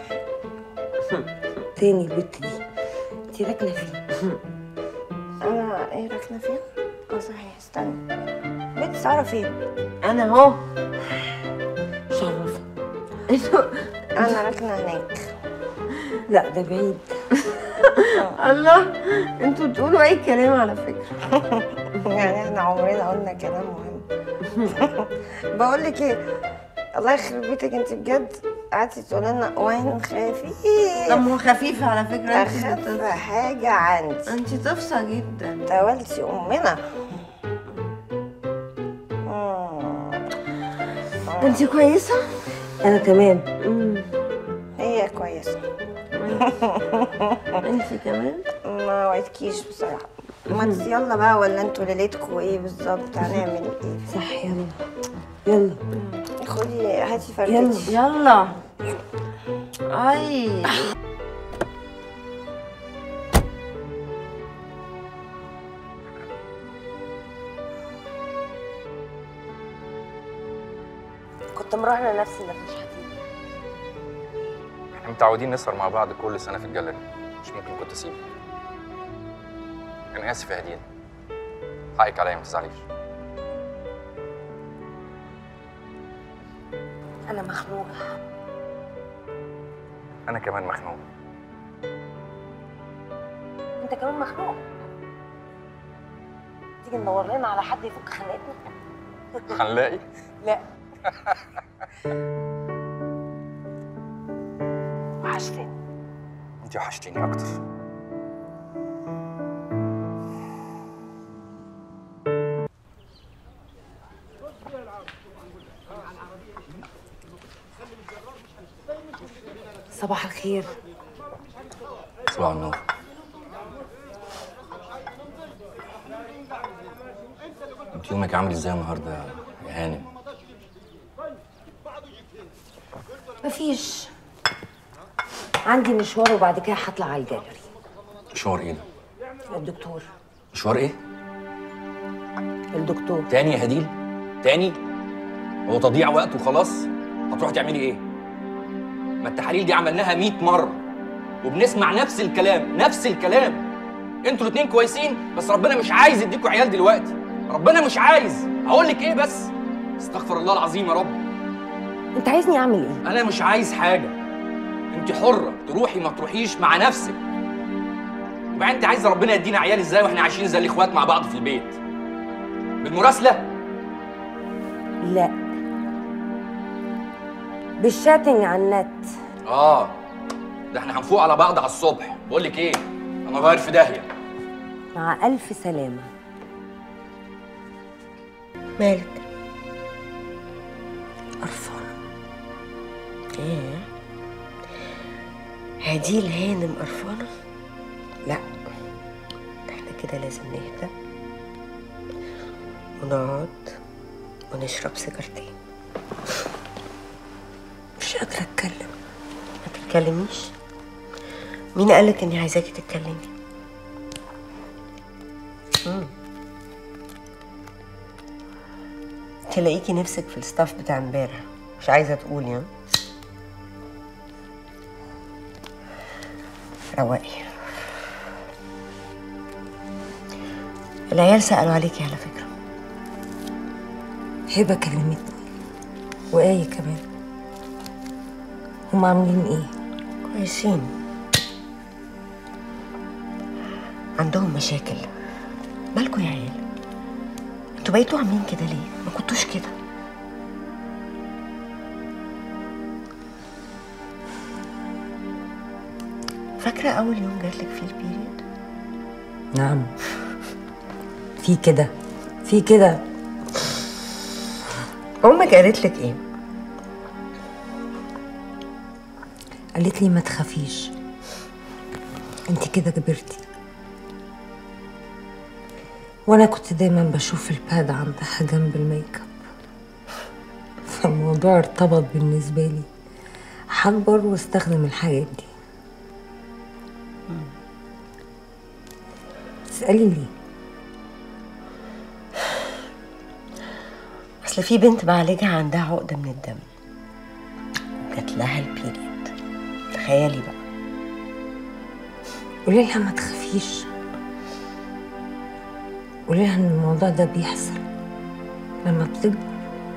تاني البت دي انت راكنه فين انا ايه راكنه فين اه صحيح استنى بنت ساره فين انا اهو شرفه انا راكنه هناك لا ده بعيد الله انتوا بتقولوا اي كلام على فكره يعني احنا عمرنا قلنا كلام مهم بقول لك ايه الله يخرب بيتك انت بجد قعدتي تقولي لنا وين خفيف دمه خفيف على فكرة اخف حاجه عندي انت طفصة جدا تولتي امنا انت كويسه انا تمام هي كويسه انت كمان ما وعدكيش بصراحه ما انت يلا بقى ولا انتوا ليلتكوا ايه بالظبط هنعمل ايه صح يلا يلا خدي هاتي يلا فردتي يلا اي كنت مراهنه نفسي انك مش هتيجي احنا متعودين نسهر مع بعض كل سنه في الجاليري مش ممكن كنت اسيبك انا اسف يا هديه حقك عليا ما تزعليش انا مخنوقه انا كمان مخنوق انت كمان مخنوق تيجي ندور لنا على حد يفك خناقتنا هنلاقي لا وحشتني انت وحشتيني اكتر صباح الخير صباح النور انت يومك عامل ازاي النهارده يا هانم مفيش عندي مشوار وبعد كده هطلع على الجاليري مشوار ايه ده الدكتور مشوار ايه الدكتور تاني يا هديل تاني هو تضييع وقت وخلاص هتروحي تعملي ايه ما التحاليل دي عملناها 100 مره وبنسمع نفس الكلام نفس الكلام انتوا الاتنين كويسين بس ربنا مش عايز يديكوا عيال دلوقتي ربنا مش عايز اقول لك ايه بس استغفر الله العظيم يا رب انت عايزني اعمل ايه انا مش عايز حاجه انت حره تروحي ما تروحيش مع نفسك وبعدين انت عايزه ربنا يدينا عيال ازاي واحنا عايشين زي الاخوات مع بعض في البيت بالمراسله لا بالشاتنج على النت اه ده احنا هنفوق على بعض على الصبح بقول لك ايه انا غير في داهيه مع الف سلامه مالك قرفانه ايه هديل هانم قرفانه لا احنا كده لازم نهدى ونقعد ونشرب سيجارتين مش قادرة اتكلم ما تتكلميش مين قالك اني عايزاكي تتكلمي مم. تلاقيكي نفسك في الستاف بتاع امبارح مش عايزة تقولي ها رواقي العيال سألوا عليكي على فكرة هبه كلمتني وآية كمان هم عاملين ايه كويسين عندهم مشاكل مالكوا يا عيال انتوا بقيتوا عاملين كده ليه ما كنتوش كده فاكرة أول يوم جاتلك فيه البيريد؟ نعم في كده في كده أمك قالت لك إيه؟ قالت لي ما تخافيش انت كده كبرتي وانا كنت دايما بشوف الباد عندها جنب الميك اب فالموضوع ارتبط بالنسبه لي هكبر واستخدم الحاجات دي تسألي ليه اصل في بنت بعالجها عندها عقده من الدم جات لها البيريد تخيلي بقى قولي لها ما تخافيش قولي لها ان الموضوع ده بيحصل لما بتكبر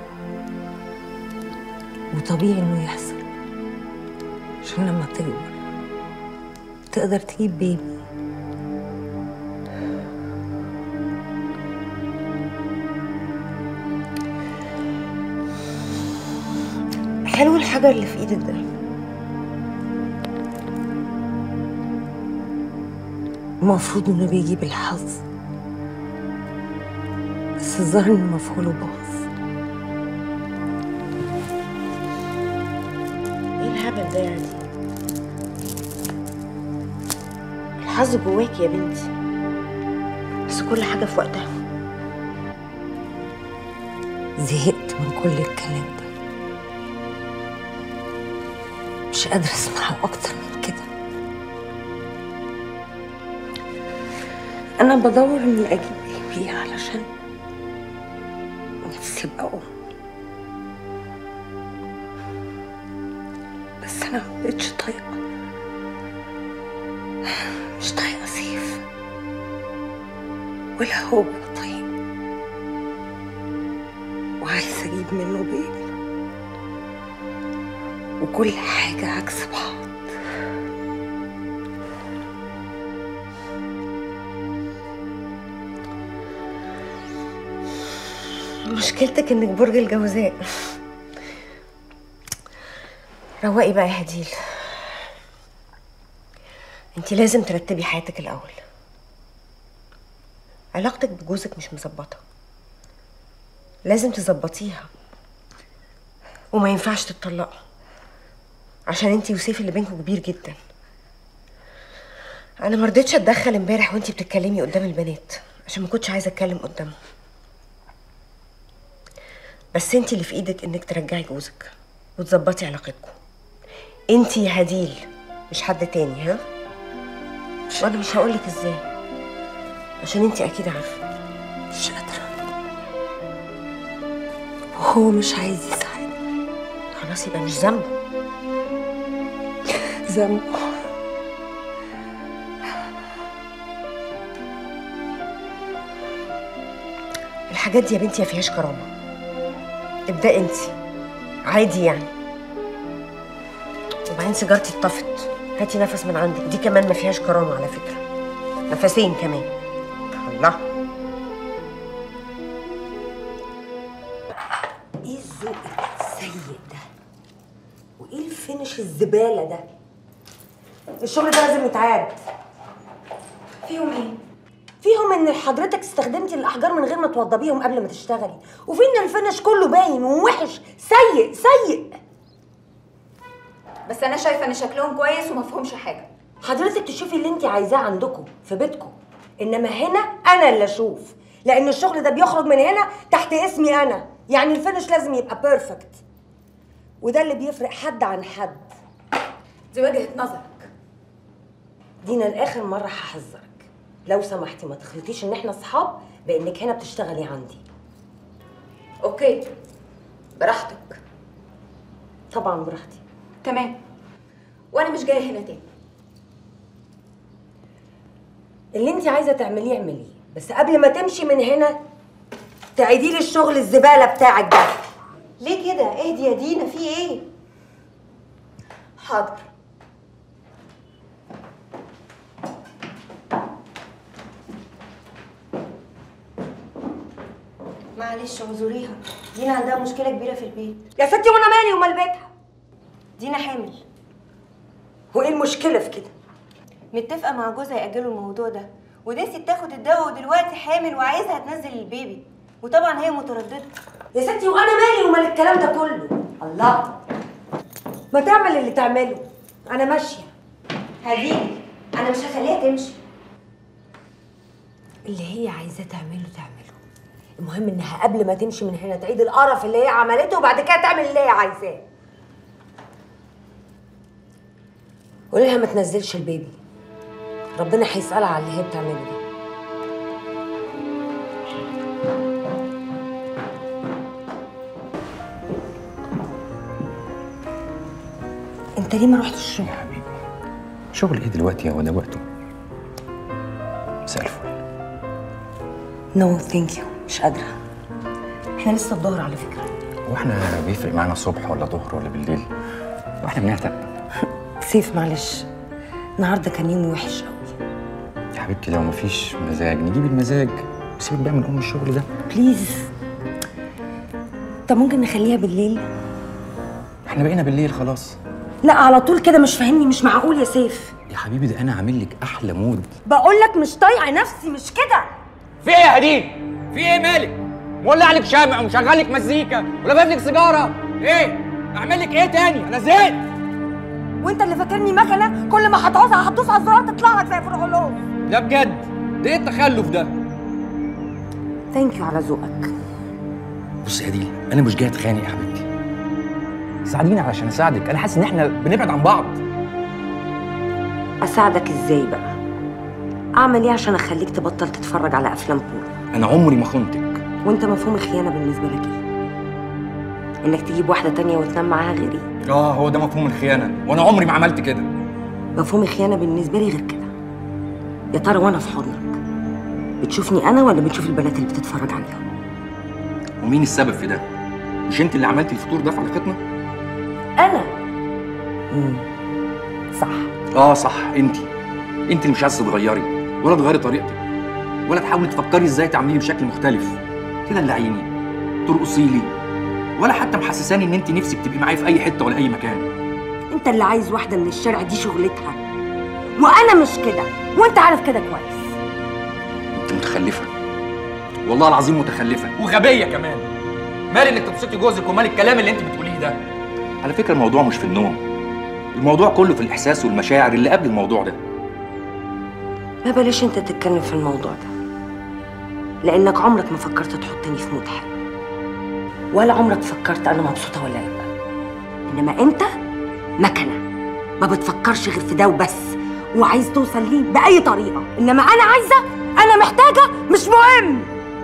وطبيعي انه يحصل عشان لما تكبر تقدر تجيب بيبي حلو الحجر اللي في ايدك ده المفروض انه بيجيب الحظ بس الظاهر انه مفعوله باظ ايه الهبل ده يعني الحظ جواك يا بنتي بس كل حاجه في وقتها زهقت من كل الكلام ده مش قادرة اسمعه اكتر من كده انا بدور اني اجيب بيبي علشان نفسي ابقى ام بس انا مبقتش طايقة مش طايقة سيف ولا هو بقى طايق وعايزة اجيب منه بيبي وكل حاجة عكس بعض مشكلتك انك برج الجوزاء روقي بقى يا هديل انت لازم ترتبي حياتك الاول علاقتك بجوزك مش مظبطه لازم تظبطيها وما ينفعش تتطلقوا عشان انتي وسيف اللي بينكم كبير جدا انا ما رضيتش اتدخل امبارح وانتي بتتكلمي قدام البنات عشان ما كنتش عايزه اتكلم قدامهم بس انتي اللي في ايدك انك ترجعي جوزك وتظبطي علاقتكم انتي يا هديل مش حد تاني ها وانا مش هقولك ازاي عشان انتي اكيد عارفه مش قادرة وهو مش عايز يساعدني خلاص يبقى مش ذنبه ذنبه الحاجات دي يا بنتي ما فيهاش كرامه ابدأي انتي عادي يعني وبعدين سيجارتي اتطفت هاتي نفس من عندك دي كمان ما فيهاش كرامه على فكره نفسين كمان الله ايه الذوق السيء ده وايه الفينش الزباله ده الشغل ده لازم يتعاد فيهم ايه؟ فيهم ان حضرتك استخدمتي الاحجار من غير ما توضبيهم قبل ما تشتغلي وفي ان الفينش كله باين ووحش سيء سيء بس انا شايفه ان شكلهم كويس وما فيهمش حاجه حضرتك تشوفي اللي انت عايزاه عندكم في بيتكم انما هنا انا اللي اشوف لان الشغل ده بيخرج من هنا تحت اسمي انا يعني الفينش لازم يبقى بيرفكت وده اللي بيفرق حد عن حد دي وجهه نظرك دينا لاخر مره هحذرك لو سمحتي ما تخلطيش ان احنا اصحاب بانك هنا بتشتغلي عندي اوكي براحتك طبعا براحتي تمام وانا مش جايه هنا تاني اللي انت عايزه تعمليه اعمليه بس قبل ما تمشي من هنا تعيدي لي الشغل الزباله بتاعك ده ليه كده اهدي يا دينا في ايه حاضر معلش اعذريها دينا عندها مشكله كبيره في البيت يا ستي وانا مالي ومال بيتها دينا حامل وايه المشكله في كده متفقه مع جوزها ياجلوا الموضوع ده ونسيت تاخد الدواء ودلوقتي حامل وعايزها تنزل البيبي وطبعا هي متردده يا ستي وانا مالي ومال الكلام ده كله الله ما تعمل اللي تعمله انا ماشيه هديني انا مش هخليها تمشي اللي هي عايزاه تعمله تعمله المهم انها قبل ما تمشي من هنا تعيد القرف اللي هي عملته وبعد كده تعمل اللي هي عايزاه قولي لها ما تنزلش البيبي ربنا هيسألها على اللي هي بتعمله ده انت ليه ما رحتش الشغل؟ شغل ايه دلوقتي هو ده وقته مساء الفل نو ثانك يو مش قادره احنا لسه الظهر على فكره هو احنا بيفرق معانا الصبح ولا ظهر ولا بالليل واحنا بنعتق سيف معلش النهارده كان يوم وحش قوي يا حبيبتي لو مفيش مزاج نجيب المزاج سيبك بقى من ام الشغل ده بليز طب ممكن نخليها بالليل احنا بقينا بالليل خلاص لا على طول كده مش فاهمني مش معقول يا سيف يا حبيبي ده انا عامل لك احلى مود بقول لك مش طايقه نفسي مش كده في ايه يا هديل؟ في ايه مالك؟ مولع لك شمع ومشغل لك مزيكا ولابس لك سيجاره ايه؟ اعمل لك ايه تاني؟ انا زهقت وانت اللي فاكرني مكنه كل ما هتعوزها هتدوس على الزرار تطلع لك زي فرغلوز ده بجد ده ايه التخلف ده؟ ثانك يو على ذوقك بص يا دي انا مش جاي اتخانق يا حبيبتي ساعديني علشان اساعدك انا حاسس ان احنا بنبعد عن بعض اساعدك ازاي بقى اعمل ايه عشان اخليك تبطل تتفرج على افلام بورو انا عمري ما خنتك وانت مفهوم الخيانه بالنسبه لك ايه انك تجيب واحده تانية وتنام معاها غيري اه هو ده مفهوم الخيانه وانا عمري ما عملت كده مفهوم الخيانه بالنسبه لي غير كده يا ترى وانا في حضنك بتشوفني انا ولا بتشوف البنات اللي بتتفرج عليهم ومين السبب في ده مش انت اللي عملتي الفطور ده في علاقتنا انا امم صح اه صح انت انت اللي مش عايزه تتغيري ولا تغيري طريقتك ولا تحاولي تفكري ازاي تعمليه بشكل مختلف كده اللي عيني ترقصي لي ولا حتى محسساني ان انت نفسك تبقي معايا في اي حته ولا اي مكان انت اللي عايز واحده من الشارع دي شغلتها وانا مش كده وانت عارف كده كويس انت متخلفه والله العظيم متخلفه وغبيه كمان مال انك تبسطي جوزك ومال الكلام اللي انت بتقوليه ده على فكره الموضوع مش في النوم الموضوع كله في الاحساس والمشاعر اللي قبل الموضوع ده ما بلاش انت تتكلم في الموضوع ده لانك عمرك ما فكرت تحطني في مود حلو ولا عمرك فكرت انا مبسوطه ولا لا انما انت مكنه ما بتفكرش غير في ده وبس وعايز توصل ليه باي طريقه انما انا عايزه انا محتاجه مش مهم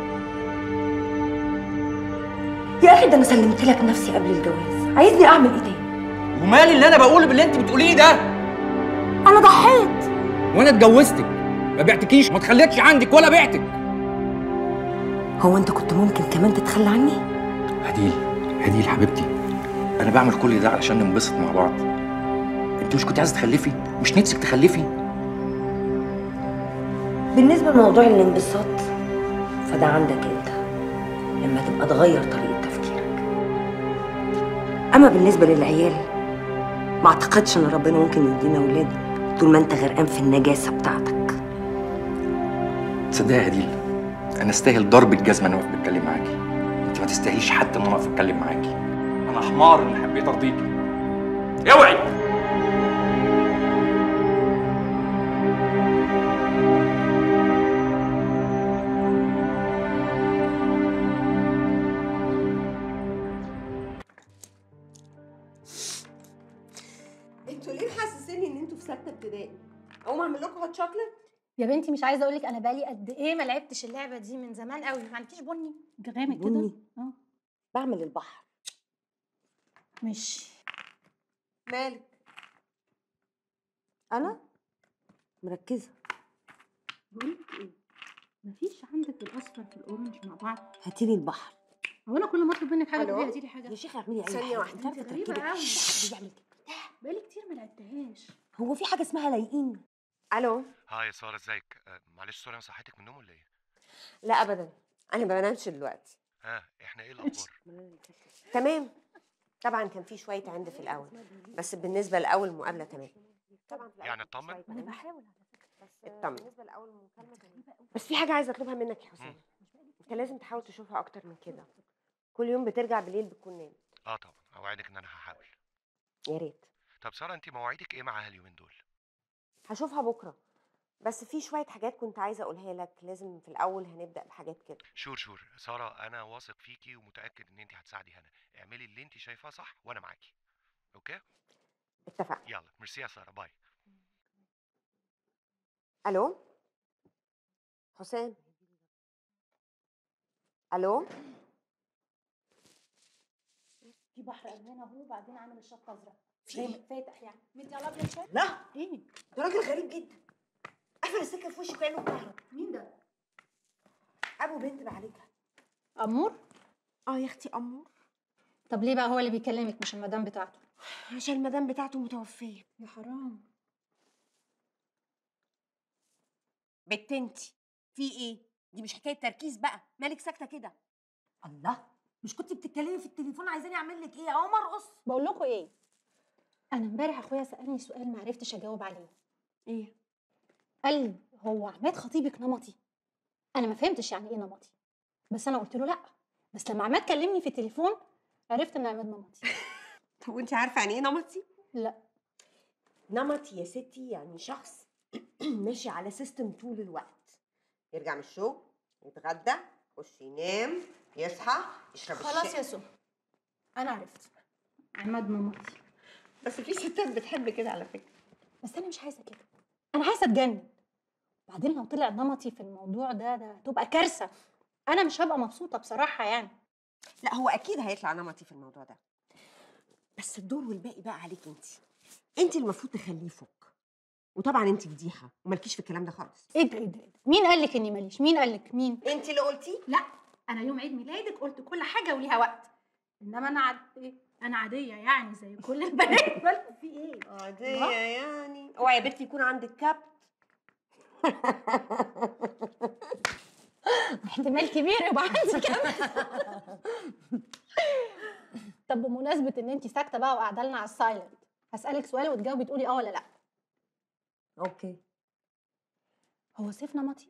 يا اخي ده انا سلمت لك نفسي قبل الجواز عايزني اعمل ايه تاني ومالي اللي انا بقوله باللي انت بتقوليه ده انا ضحيت وانا اتجوزتك ما بعتكيش ما تخليتش عندك ولا بعتك هو انت كنت ممكن كمان تتخلى عني هديل هديل حبيبتي انا بعمل كل ده علشان ننبسط مع بعض انت مش كنت عايزه تخلفي مش نفسك تخلفي بالنسبة لموضوع الانبساط فده عندك انت لما تبقى تغير طريقة تفكيرك اما بالنسبة للعيال ما اعتقدش ان ربنا ممكن يدينا ولاد طول ما انت غرقان في النجاسة بتاعتك تصدقي يا هديل انا استاهل ضرب الجزمه ان انا واقف بتكلم معاكي انت ما تستاهليش حتى ان انا اقف اتكلم معاكي انا حمار ان حبيت ارضيكي اوعي انتوا ليه محسسيني ان انتوا في سته ابتدائي؟ اقوم اعمل لكم هوت شوكليت؟ يا بنتي مش عايزه اقول لك انا بقالي قد ايه ما لعبتش اللعبه دي من زمان قوي ما عندكيش بني غامق كده بني؟ اه بعمل البحر مش مالك؟ انا مركزة بقول لك ايه مفيش عندك الاصفر في الاورنج مع بعض هاتيلي البحر هو انا كل ما اطلب منك حاجه ألو؟ تقولي هاتي لي حاجه يا شيخة اعملي اي ثانية حاجة واحدة. انت عارفة انت غريبة تركبي قوي. بيعمل كده بقالي كتير ما لعبتهاش هو في حاجة اسمها لايقين الو هاي يا ساره ازيك آه، معلش سوري انا صحيتك من النوم ولا ايه لا ابدا انا ما بنامش دلوقتي ها احنا ايه الاخبار تمام طبعا كان في شويه عند في الاول بس بالنسبه لاول مقابله تمام طبعا يعني اطمن انا بحاول اطمن بس في حاجه عايزه اطلبها منك يا حسام انت لازم تحاول تشوفها اكتر من كده كل يوم بترجع بالليل بتكون نام اه طبعا اوعدك ان انا هحاول يا ريت طب ساره انت مواعيدك ايه معاها اليومين دول هشوفها بكره بس في شويه حاجات كنت عايزه اقولها لك لازم في الاول هنبدا بحاجات كده شور شور ساره انا واثق فيكي ومتاكد ان انت هتساعدي هنا اعملي اللي انت شايفاه صح وانا معاكي اوكي اتفقنا يلا ميرسي يا ساره باي الو حسام الو في بحر الوان اهو وبعدين عامل الشط ازرق زي فاتح يعني مدي على ابيض شويه لا ايه ده راجل غريب جدا قفل السكه في وشي كانه كهرب مين ده ابو بنت بعالجها امور اه يا اختي امور طب ليه بقى هو اللي بيكلمك مش المدام بتاعته عشان المدام بتاعته متوفيه يا حرام بت انتي في ايه دي مش حكايه تركيز بقى مالك ساكته كده الله مش كنت بتتكلمي في التليفون عايزاني اعمل لك ايه اقوم ارقص بقول لكم ايه انا امبارح اخويا سالني سؤال ما عرفتش اجاوب عليه ايه قال لي هو عماد خطيبك نمطي انا ما فهمتش يعني ايه نمطي بس انا قلت له لا بس لما عماد كلمني في التليفون عرفت ان عماد نمطي طب وانت عارفه يعني ايه نمطي لا نمطي يا ستي يعني شخص ماشي على سيستم طول الوقت يرجع من الشغل يتغدى يخش ينام يصحى يشرب خلاص الشاي يا سو انا عرفت عماد نمطي بس في ستات بتحب كده على فكره بس انا مش عايزه كده انا عايزه اتجنن بعدين لو طلع نمطي في الموضوع ده ده تبقى كارثه انا مش هبقى مبسوطه بصراحه يعني لا هو اكيد هيطلع نمطي في الموضوع ده بس الدور والباقي بقى عليك انت انت المفروض تخليه يفك وطبعا انت فضيحه ومالكيش في الكلام ده خالص ايه ده ايه ده إيه ده؟ مين قال لك اني ماليش مين قال لك مين انت اللي قلتي لا انا يوم عيد ميلادك قلت كل حاجه وليها وقت انما انا عاد ايه انا عاديه يعني زي كل البنات مالكم في ايه عاديه يعني اوعي يا بنتي يكون عندك كبت احتمال كبير يبقى عندي كمان طب بمناسبه ان انت ساكته بقى وقاعده لنا على السايلنت هسالك سؤال وتجاوبي تقولي اه ولا لا اوكي هو سيف نمطي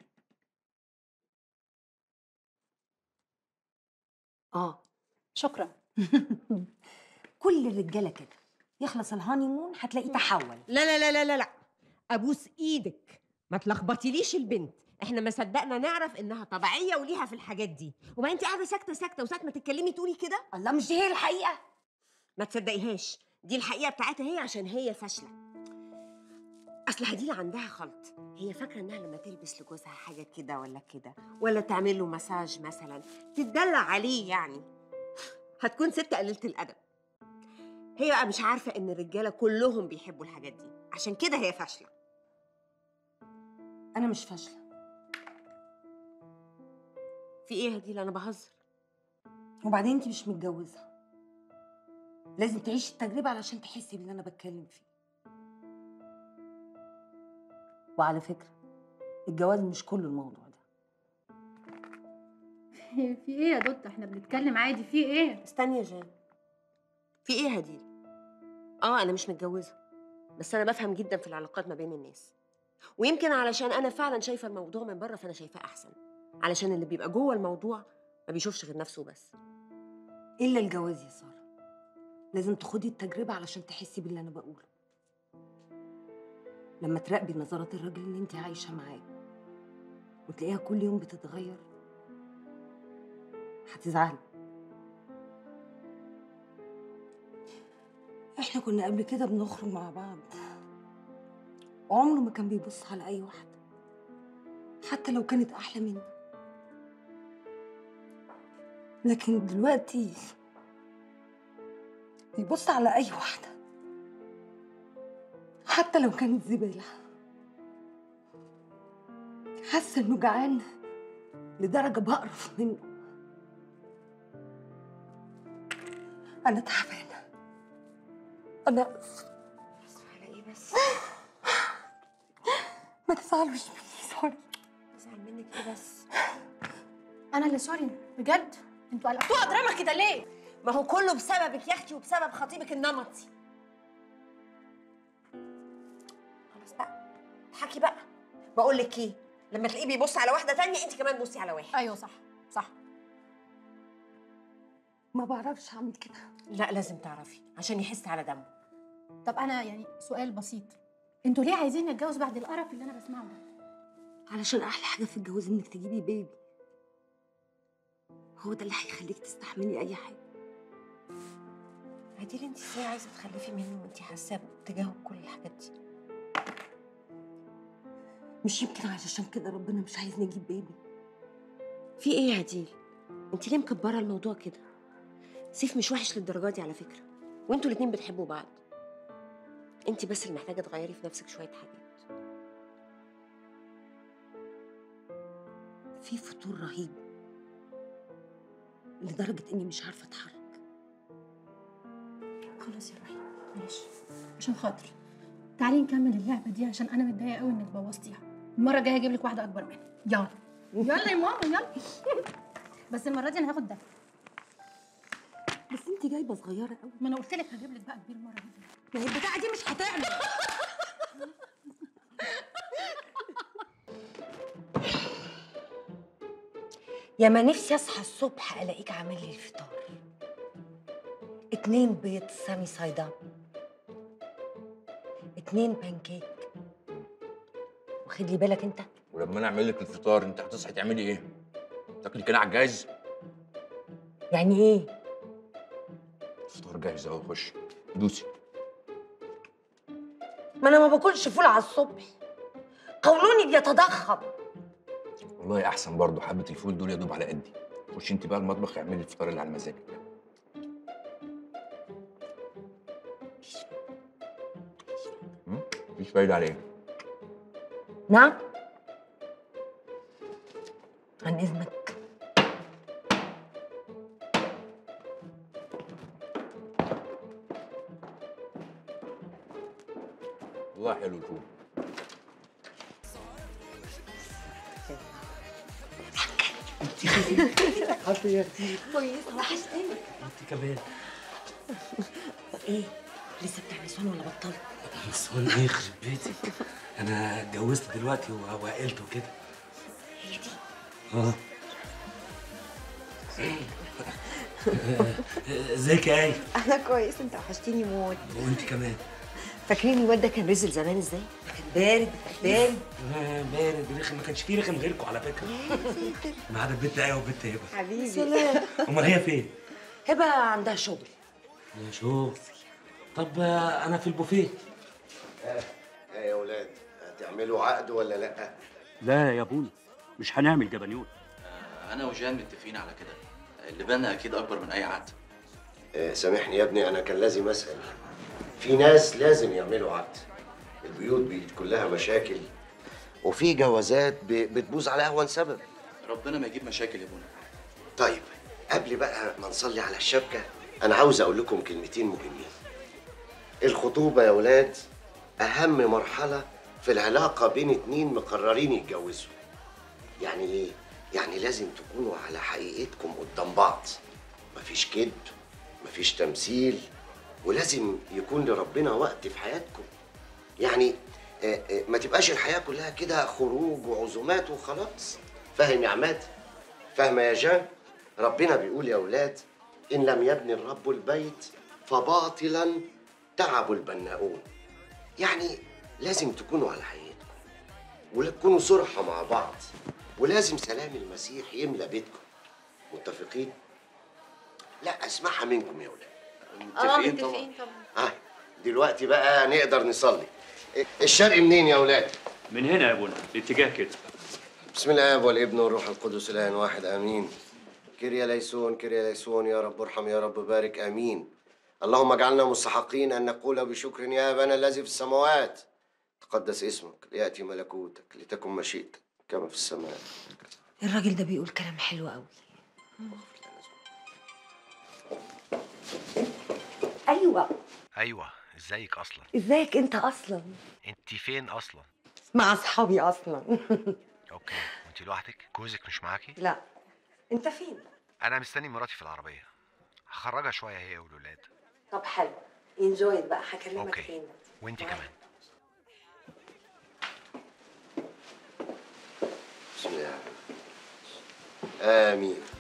اه شكرا كل الرجاله كده يخلص الهانيمون هتلاقيه تحول لا لا لا لا لا لا ابوس ايدك ما تلخبطيليش البنت احنا ما صدقنا نعرف انها طبيعيه وليها في الحاجات دي وبعدين انت قاعده ساكته ساكته وساعه ما تتكلمي تقولي كده الله مش دي هي الحقيقه ما تصدقيهاش دي الحقيقه بتاعتها هي عشان هي فاشله اصل هديله عندها خلط هي فاكره انها لما تلبس لجوزها حاجه كده ولا كده ولا تعمل له مساج مثلا تتدلع عليه يعني هتكون ست قليله الادب هي بقى مش عارفه ان الرجاله كلهم بيحبوا الحاجات دي عشان كده هي فاشله انا مش فاشله في ايه يا هديله انا بهزر وبعدين انت مش متجوزه لازم تعيشي التجربه علشان تحسي باللي انا بتكلم فيه وعلى فكره الجواز مش كله الموضوع ده في ايه يا دوت احنا بنتكلم عادي في ايه استني يا جان في ايه يا هديل اه انا مش متجوزه بس انا بفهم جدا في العلاقات ما بين الناس ويمكن علشان انا فعلا شايفه الموضوع من بره فانا شايفاه احسن علشان اللي بيبقى جوه الموضوع ما بيشوفش غير نفسه بس الا الجواز يا ساره لازم تخدي التجربه علشان تحسي باللي انا بقوله لما تراقبي نظرات الراجل اللي انت عايشه معاه وتلاقيها كل يوم بتتغير هتزعلي احنا كنا قبل كده بنخرج مع بعض وعمره ما كان بيبص على اي واحده حتى لو كانت احلى مني لكن دلوقتي بيبص على اي واحده حتى لو كانت زباله حاسه انه جعان لدرجه بقرف منه انا تعبانه انا اسفه على ايه بس ما تزعلوش مني سوري ازعل منك ايه بس انا اللي سوري بجد انتوا قلبتوها دراما كده ليه ما هو كله بسببك يا اختي وبسبب خطيبك النمطي خلاص بقى اضحكي بقى بقول لك ايه لما تلاقيه بيبص على واحده تانية انت كمان بصي على واحد ايوه صح صح ما بعرفش اعمل كده لا لازم تعرفي عشان يحس على دمه طب انا يعني سؤال بسيط انتوا ليه عايزين نتجوز بعد القرف اللي انا بسمعه ده علشان احلى حاجه في الجواز انك تجيبي بيبي هو ده اللي هيخليك تستحملي اي حاجه عديل انت ازاي عايزه تخلفي منه وانت حاسه تجاهه كل الحاجات دي مش يمكن علشان كده ربنا مش عايزني اجيب بيبي في ايه يا عديل انت ليه مكبره الموضوع كده سيف مش وحش للدرجه دي على فكره وانتوا الاتنين بتحبوا بعض انت بس اللي محتاجه تغيري في نفسك شويه حاجات في فتور رهيب لدرجه اني مش عارفه اتحرك خلاص يا روحي ماشي عشان خاطري تعالي نكمل اللعبه دي عشان انا متضايقه قوي انك بوظتيها المره الجايه هجيب لك واحده اكبر منها يلا يلا يا ماما يلا بس المره دي انا هاخد ده بس انت جايبه صغيره قوي ما انا قلت لك هجيب لك بقى كبير المره دي ما هي البتاعه دي مش هتعمل يا ما نفسي اصحى الصبح الاقيك عامل لي الفطار اتنين بيض سامي سايد اب اتنين بانكيك واخد لي بالك انت ولما انا اعمل لك الفطار انت هتصحي تعملي ايه؟ تاكلي كده على الجاهز؟ يعني ايه الفطار جاهز اهو خش دوسي ما انا ما باكلش فول على الصبح قولوني بيتضخم والله احسن برضه حبه الفول دول يا دوب على قدي خش انت بقى المطبخ اعملي الفطار اللي على مزاجك هم؟ مفيش فايده على ايه؟ نعم عن اذنك والله حلو الفول عارفه يا اختي كويس وحشتني انت كمان ايه لسه بتاع نسوان ولا بطلت نسوان ايه يخرب بيتي انا اتجوزت دلوقتي و- وعقلت وكده هي دي اه ازيك يا ايه انا كويس انت وحشتيني موت وانت كمان فاكرين الواد ده كان رزل زمان ازاي كان بارد بارد آه، بارد رخم ما كانش فيه رخم غيركم على فكره ما عدا البت ايه والبت هبه حبيبي امال هي فين؟ هبه عندها شغل يا شوف طب آه، انا في البوفيه ايه يا ولاد هتعملوا عقد ولا لا لا يا ابونا مش هنعمل جبنيون انا وجان متفقين على كده اللي بالنا اكيد اكبر من اي عقد إيه سامحني يا ابني انا كان لازم اسال في ناس لازم يعملوا عقد البيوت بيت كلها مشاكل وفي جوازات ب- بتبوظ على اهون سبب ربنا ما يجيب مشاكل يا ابونا طيب قبل بقى ما نصلي على الشبكه انا عاوز اقول لكم كلمتين مهمين الخطوبه يا ولاد اهم مرحله في العلاقه بين اتنين مقررين يتجوزوا يعني ايه يعني لازم تكونوا على حقيقتكم قدام بعض مفيش كذب مفيش تمثيل ولازم يكون لربنا وقت في حياتكم يعني آه، آه، ما تبقاش الحياه كلها كده خروج وعزومات وخلاص فاهم يا عماد فاهمه يا جان ربنا بيقول يا اولاد ان لم يبني الرب البيت فباطلا تعب البناؤون يعني لازم تكونوا على حقيقتكم وتكونوا صرحة مع بعض ولازم سلام المسيح يملى بيتكم متفقين؟ لا اسمعها منكم يا ولاد اه متفقين طبعا اه دلوقتي بقى نقدر نصلي الشرق منين يا ولاد؟ من هنا يا ابونا الاتجاه كده بسم الله والابن والروح القدس الان واحد امين كريا ليسون كريا ليسون يا رب ارحم يا رب بارك امين اللهم اجعلنا مستحقين ان نقول بشكر يا ابانا الذي في السماوات تقدس اسمك لياتي ملكوتك لتكن مشيئتك كما في السماء الراجل ده بيقول كلام حلو قوي ايوه ايوه ازيك اصلا ازيك انت اصلا انت فين اصلا مع اصحابي اصلا اوكي وانت لوحدك جوزك مش معاكي لا انت فين انا مستني مراتي في العربيه هخرجها شويه هي والولاد طب حلو انجوي بقى هكلمك اوكي فين وانت كمان بسم الله امين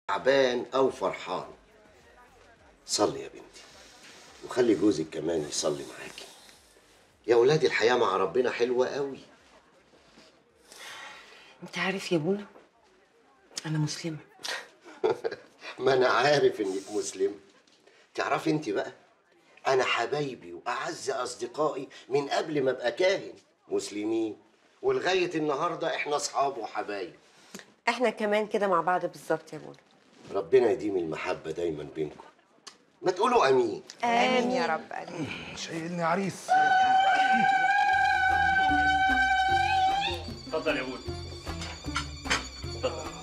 تعبان او فرحان صلي يا بنتي وخلي جوزك كمان يصلي معاكي يا اولادي الحياه مع ربنا حلوه قوي انت عارف يا بونا انا مسلمه ما انا عارف انك مسلم تعرفي انت بقى انا حبايبي واعز اصدقائي من قبل ما ابقى كاهن مسلمين ولغايه النهارده احنا اصحاب وحبايب احنا كمان كده مع بعض بالظبط يا بونا ربنا يديم المحبه دايما بينكم ما تقولوا امين امين يا رب امين شايلني عريس اتفضل يا ابوي اتفضل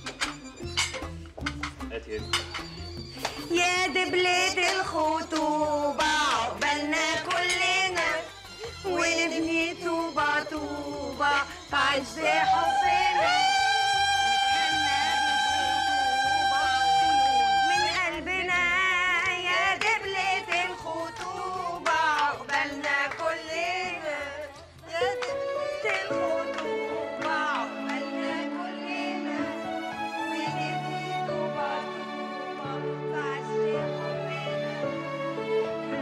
هات يا ابني يا دبلة الخطوبة عقبالنا كلنا ونبني طوبة طوبة في عز حبنا من قلبنا يا دبلة الخطوبة عقبالنا كلنا يا دبلة الخطوبة عقبالنا كلنا ونبني طوبة طوبة في عز حبنا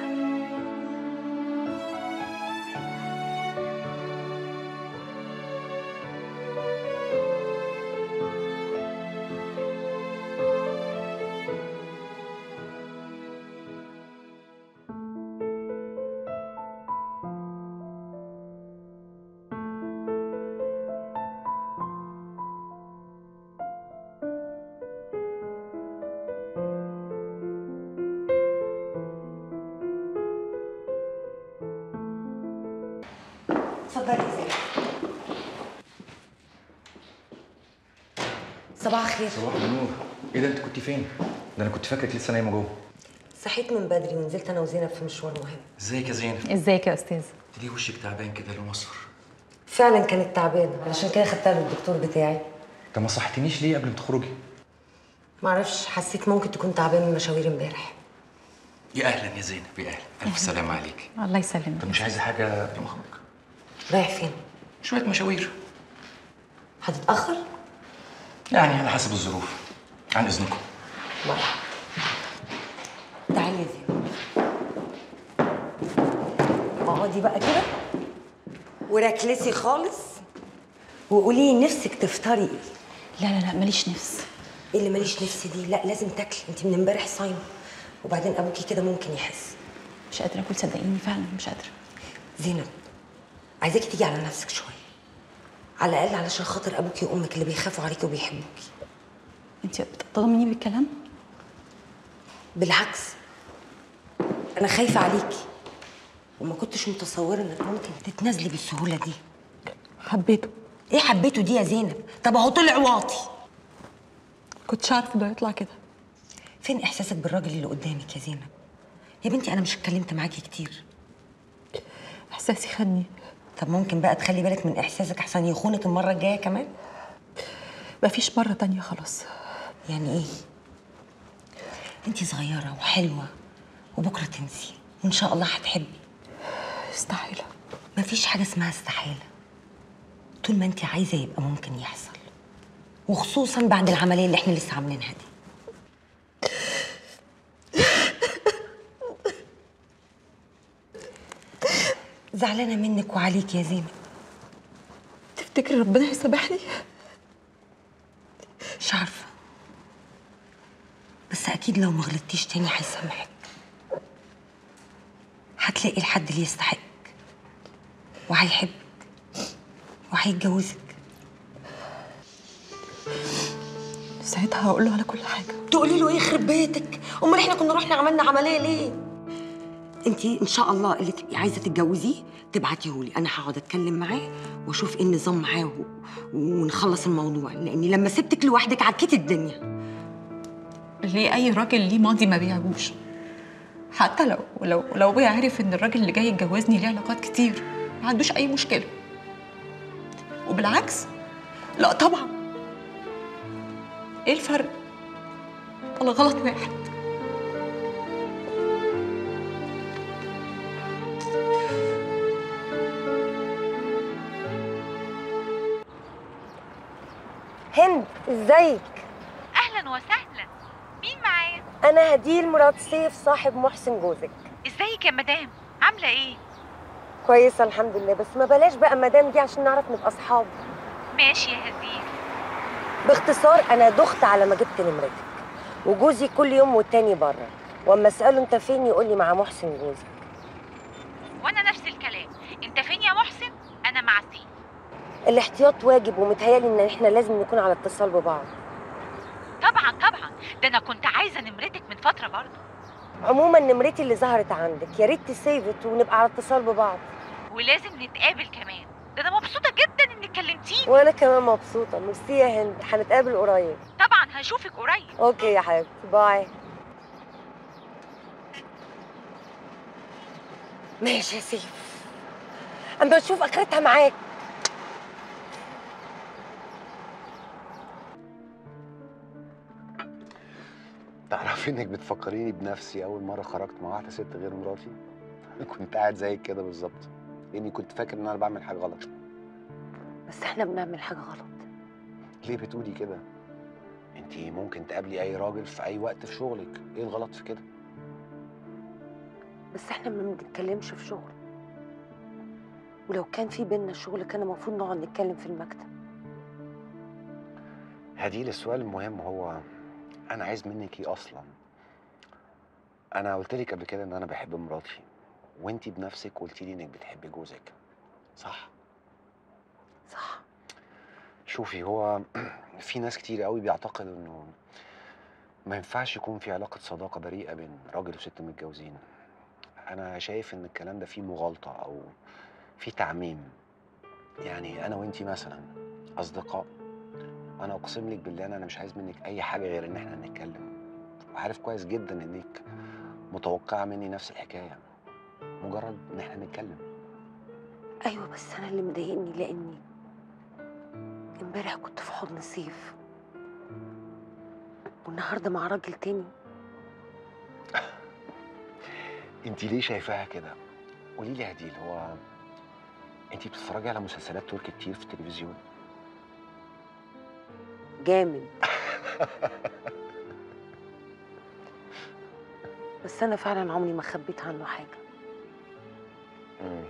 اتفضلي يا زينب صباح الخير صباح النور ايه ده انت كنت فين؟ ده انا كنت فاكرك لسه نايمه جوه صحيت من بدري ونزلت انا وزينب في مشوار مهم ازيك يا زينب؟ ازيك يا استاذ ليه وشك تعبان كده لونه اصفر؟ فعلا كانت تعبانه علشان كده خدتها للدكتور بتاعي طب ما صحتنيش ليه قبل ما تخرجي؟ معرفش حسيت ممكن تكون تعبان من مشاوير امبارح يا اهلا يا زينب يا اهلا الف سلامه عليك الله يسلمك طب مش عايزه حاجه قبل ما اخرج؟ رايح فين شويه مشاوير هتتاخر يعني على حسب الظروف عن اذنكم مرحبا تعالي يا زينب اقعدي بقى كده وركلسي خالص وقولي لي نفسك تفطري ايه لا لا لا ماليش نفس ايه اللي ماليش نفس دي لا لازم تاكلي انت من امبارح صايمه وبعدين ابوكي كده ممكن يحس مش قادره اكل صدقيني فعلا مش قادره زينب عايزاكي تيجي على نفسك شويه على الاقل علشان خاطر ابوكي وامك اللي بيخافوا عليكي وبيحبوكي انت بتطمني بالكلام بالعكس انا خايفه عليكي وما كنتش متصوره انك ممكن تتنازلي بالسهوله دي حبيته ايه حبيته دي يا زينب طب اهو طلع واطي كنتش عارفه ده يطلع كده فين احساسك بالراجل اللي قدامك يا زينب يا بنتي انا مش اتكلمت معاكي كتير احساسي خدني طب ممكن بقى تخلي بالك من احساسك احسن يخونك المره الجايه كمان مفيش مره تانية خلاص يعني ايه انت صغيره وحلوه وبكره تنسي وان شاء الله هتحبي استحيله مفيش حاجه اسمها استحاله طول ما انت عايزه يبقى ممكن يحصل وخصوصا بعد العمليه اللي احنا لسه عاملينها دي زعلانه منك وعليك يا زينب تفتكري ربنا هيسامحني مش عارفه بس اكيد لو ما غلطتيش تاني هيسامحك هتلاقي الحد اللي يستحقك وهيحبك وهيتجوزك ساعتها هقول له على كل حاجه تقولي له ايه يخرب بيتك امال احنا كنا رحنا عملنا عمليه ليه انت ان شاء الله اللي تبقي عايزه تتجوزيه تبعتيهولي انا هقعد اتكلم معاه واشوف ايه النظام معاه و- ونخلص الموضوع لاني لما سبتك لوحدك عكيت الدنيا ليه اي راجل ليه ماضي ما بيعجبوش حتى لو لو لو ابويا عرف ان الراجل اللي جاي يتجوزني ليه علاقات كتير ما عندوش اي مشكله وبالعكس لا طبعا ايه الفرق الغلط واحد هند ازيك اهلا وسهلا مين معايا انا هديل مرات سيف صاحب محسن جوزك ازيك يا مدام عامله ايه كويسه الحمد لله بس ما بلاش بقى مدام دي عشان نعرف نبقى اصحاب ماشي يا هديل باختصار انا دخت على ما جبت نمرتك وجوزي كل يوم والتاني بره واما اساله انت فين يقول لي مع محسن جوزك وانا نفس الكلام انت فين يا محسن انا مع سيف الاحتياط واجب ومتهيالي ان احنا لازم نكون على اتصال ببعض طبعا طبعا ده انا كنت عايزه نمرتك من فتره برضه عموما نمرتي اللي ظهرت عندك يا ريت تسيفت ونبقى على اتصال ببعض ولازم نتقابل كمان ده انا مبسوطه جدا انك كلمتيني وانا كمان مبسوطه ميرسي يا هند هنتقابل قريب طبعا هشوفك قريب اوكي يا حبيبتي باي ماشي يا سيف اما اشوف اخرتها معاك تعرفي انك بتفكريني بنفسي اول مره خرجت مع واحده ست غير مراتي كنت قاعد زيك كده بالظبط لاني كنت فاكر ان انا بعمل حاجه غلط بس احنا بنعمل حاجه غلط ليه بتقولي كده انت ممكن تقابلي اي راجل في اي وقت في شغلك ايه الغلط في كده بس احنا ما بنتكلمش في شغل ولو كان في بينا شغل كان المفروض نقعد نتكلم في المكتب هديل السؤال المهم هو انا عايز منك ايه اصلا انا قلت لك قبل كده ان انا بحب مراتي وانتي بنفسك قلتي لي انك بتحبي جوزك صح صح شوفي هو في ناس كتير قوي بيعتقدوا انه ما ينفعش يكون في علاقة صداقة بريئة بين راجل وست متجوزين انا شايف ان الكلام ده فيه مغالطة او فيه تعميم يعني انا وانتي مثلا اصدقاء انا اقسم لك بالله انا مش عايز منك اي حاجة غير ان احنا نتكلم وعارف كويس جدا انك متوقعة مني نفس الحكاية مجرد ان احنا نتكلم ايوه بس انا اللي مضايقني لاني امبارح كنت في حضن سيف والنهارده مع راجل تاني انت ليه شايفاها كده قولي لي هديل هو انت بتتفرجي على مسلسلات تركي كتير في التلفزيون جامد بس انا فعلا عمري ما خبيت عنه حاجه مم.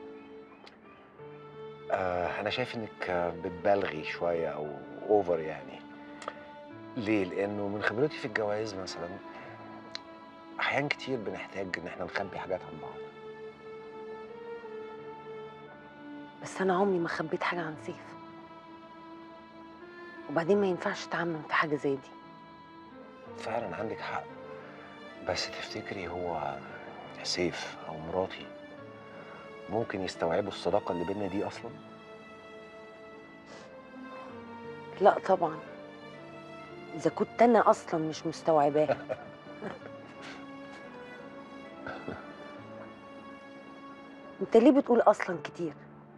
آه انا شايف انك آه، بتبالغي شويه او اوفر يعني ليه لانه من خبرتي في الجواز مثلا احيان كتير بنحتاج ان احنا نخبي حاجات عن بعض بس انا عمري ما خبيت حاجه عن سيف وبعدين ما ينفعش اتعمم في حاجه زي دي فعلا عندك حق بس تفتكري هو سيف او مراتي ممكن يستوعبوا الصداقه اللي بينا دي اصلا لا طبعا اذا كنت انا اصلا مش مستوعباها انت ليه بتقول اصلا كتير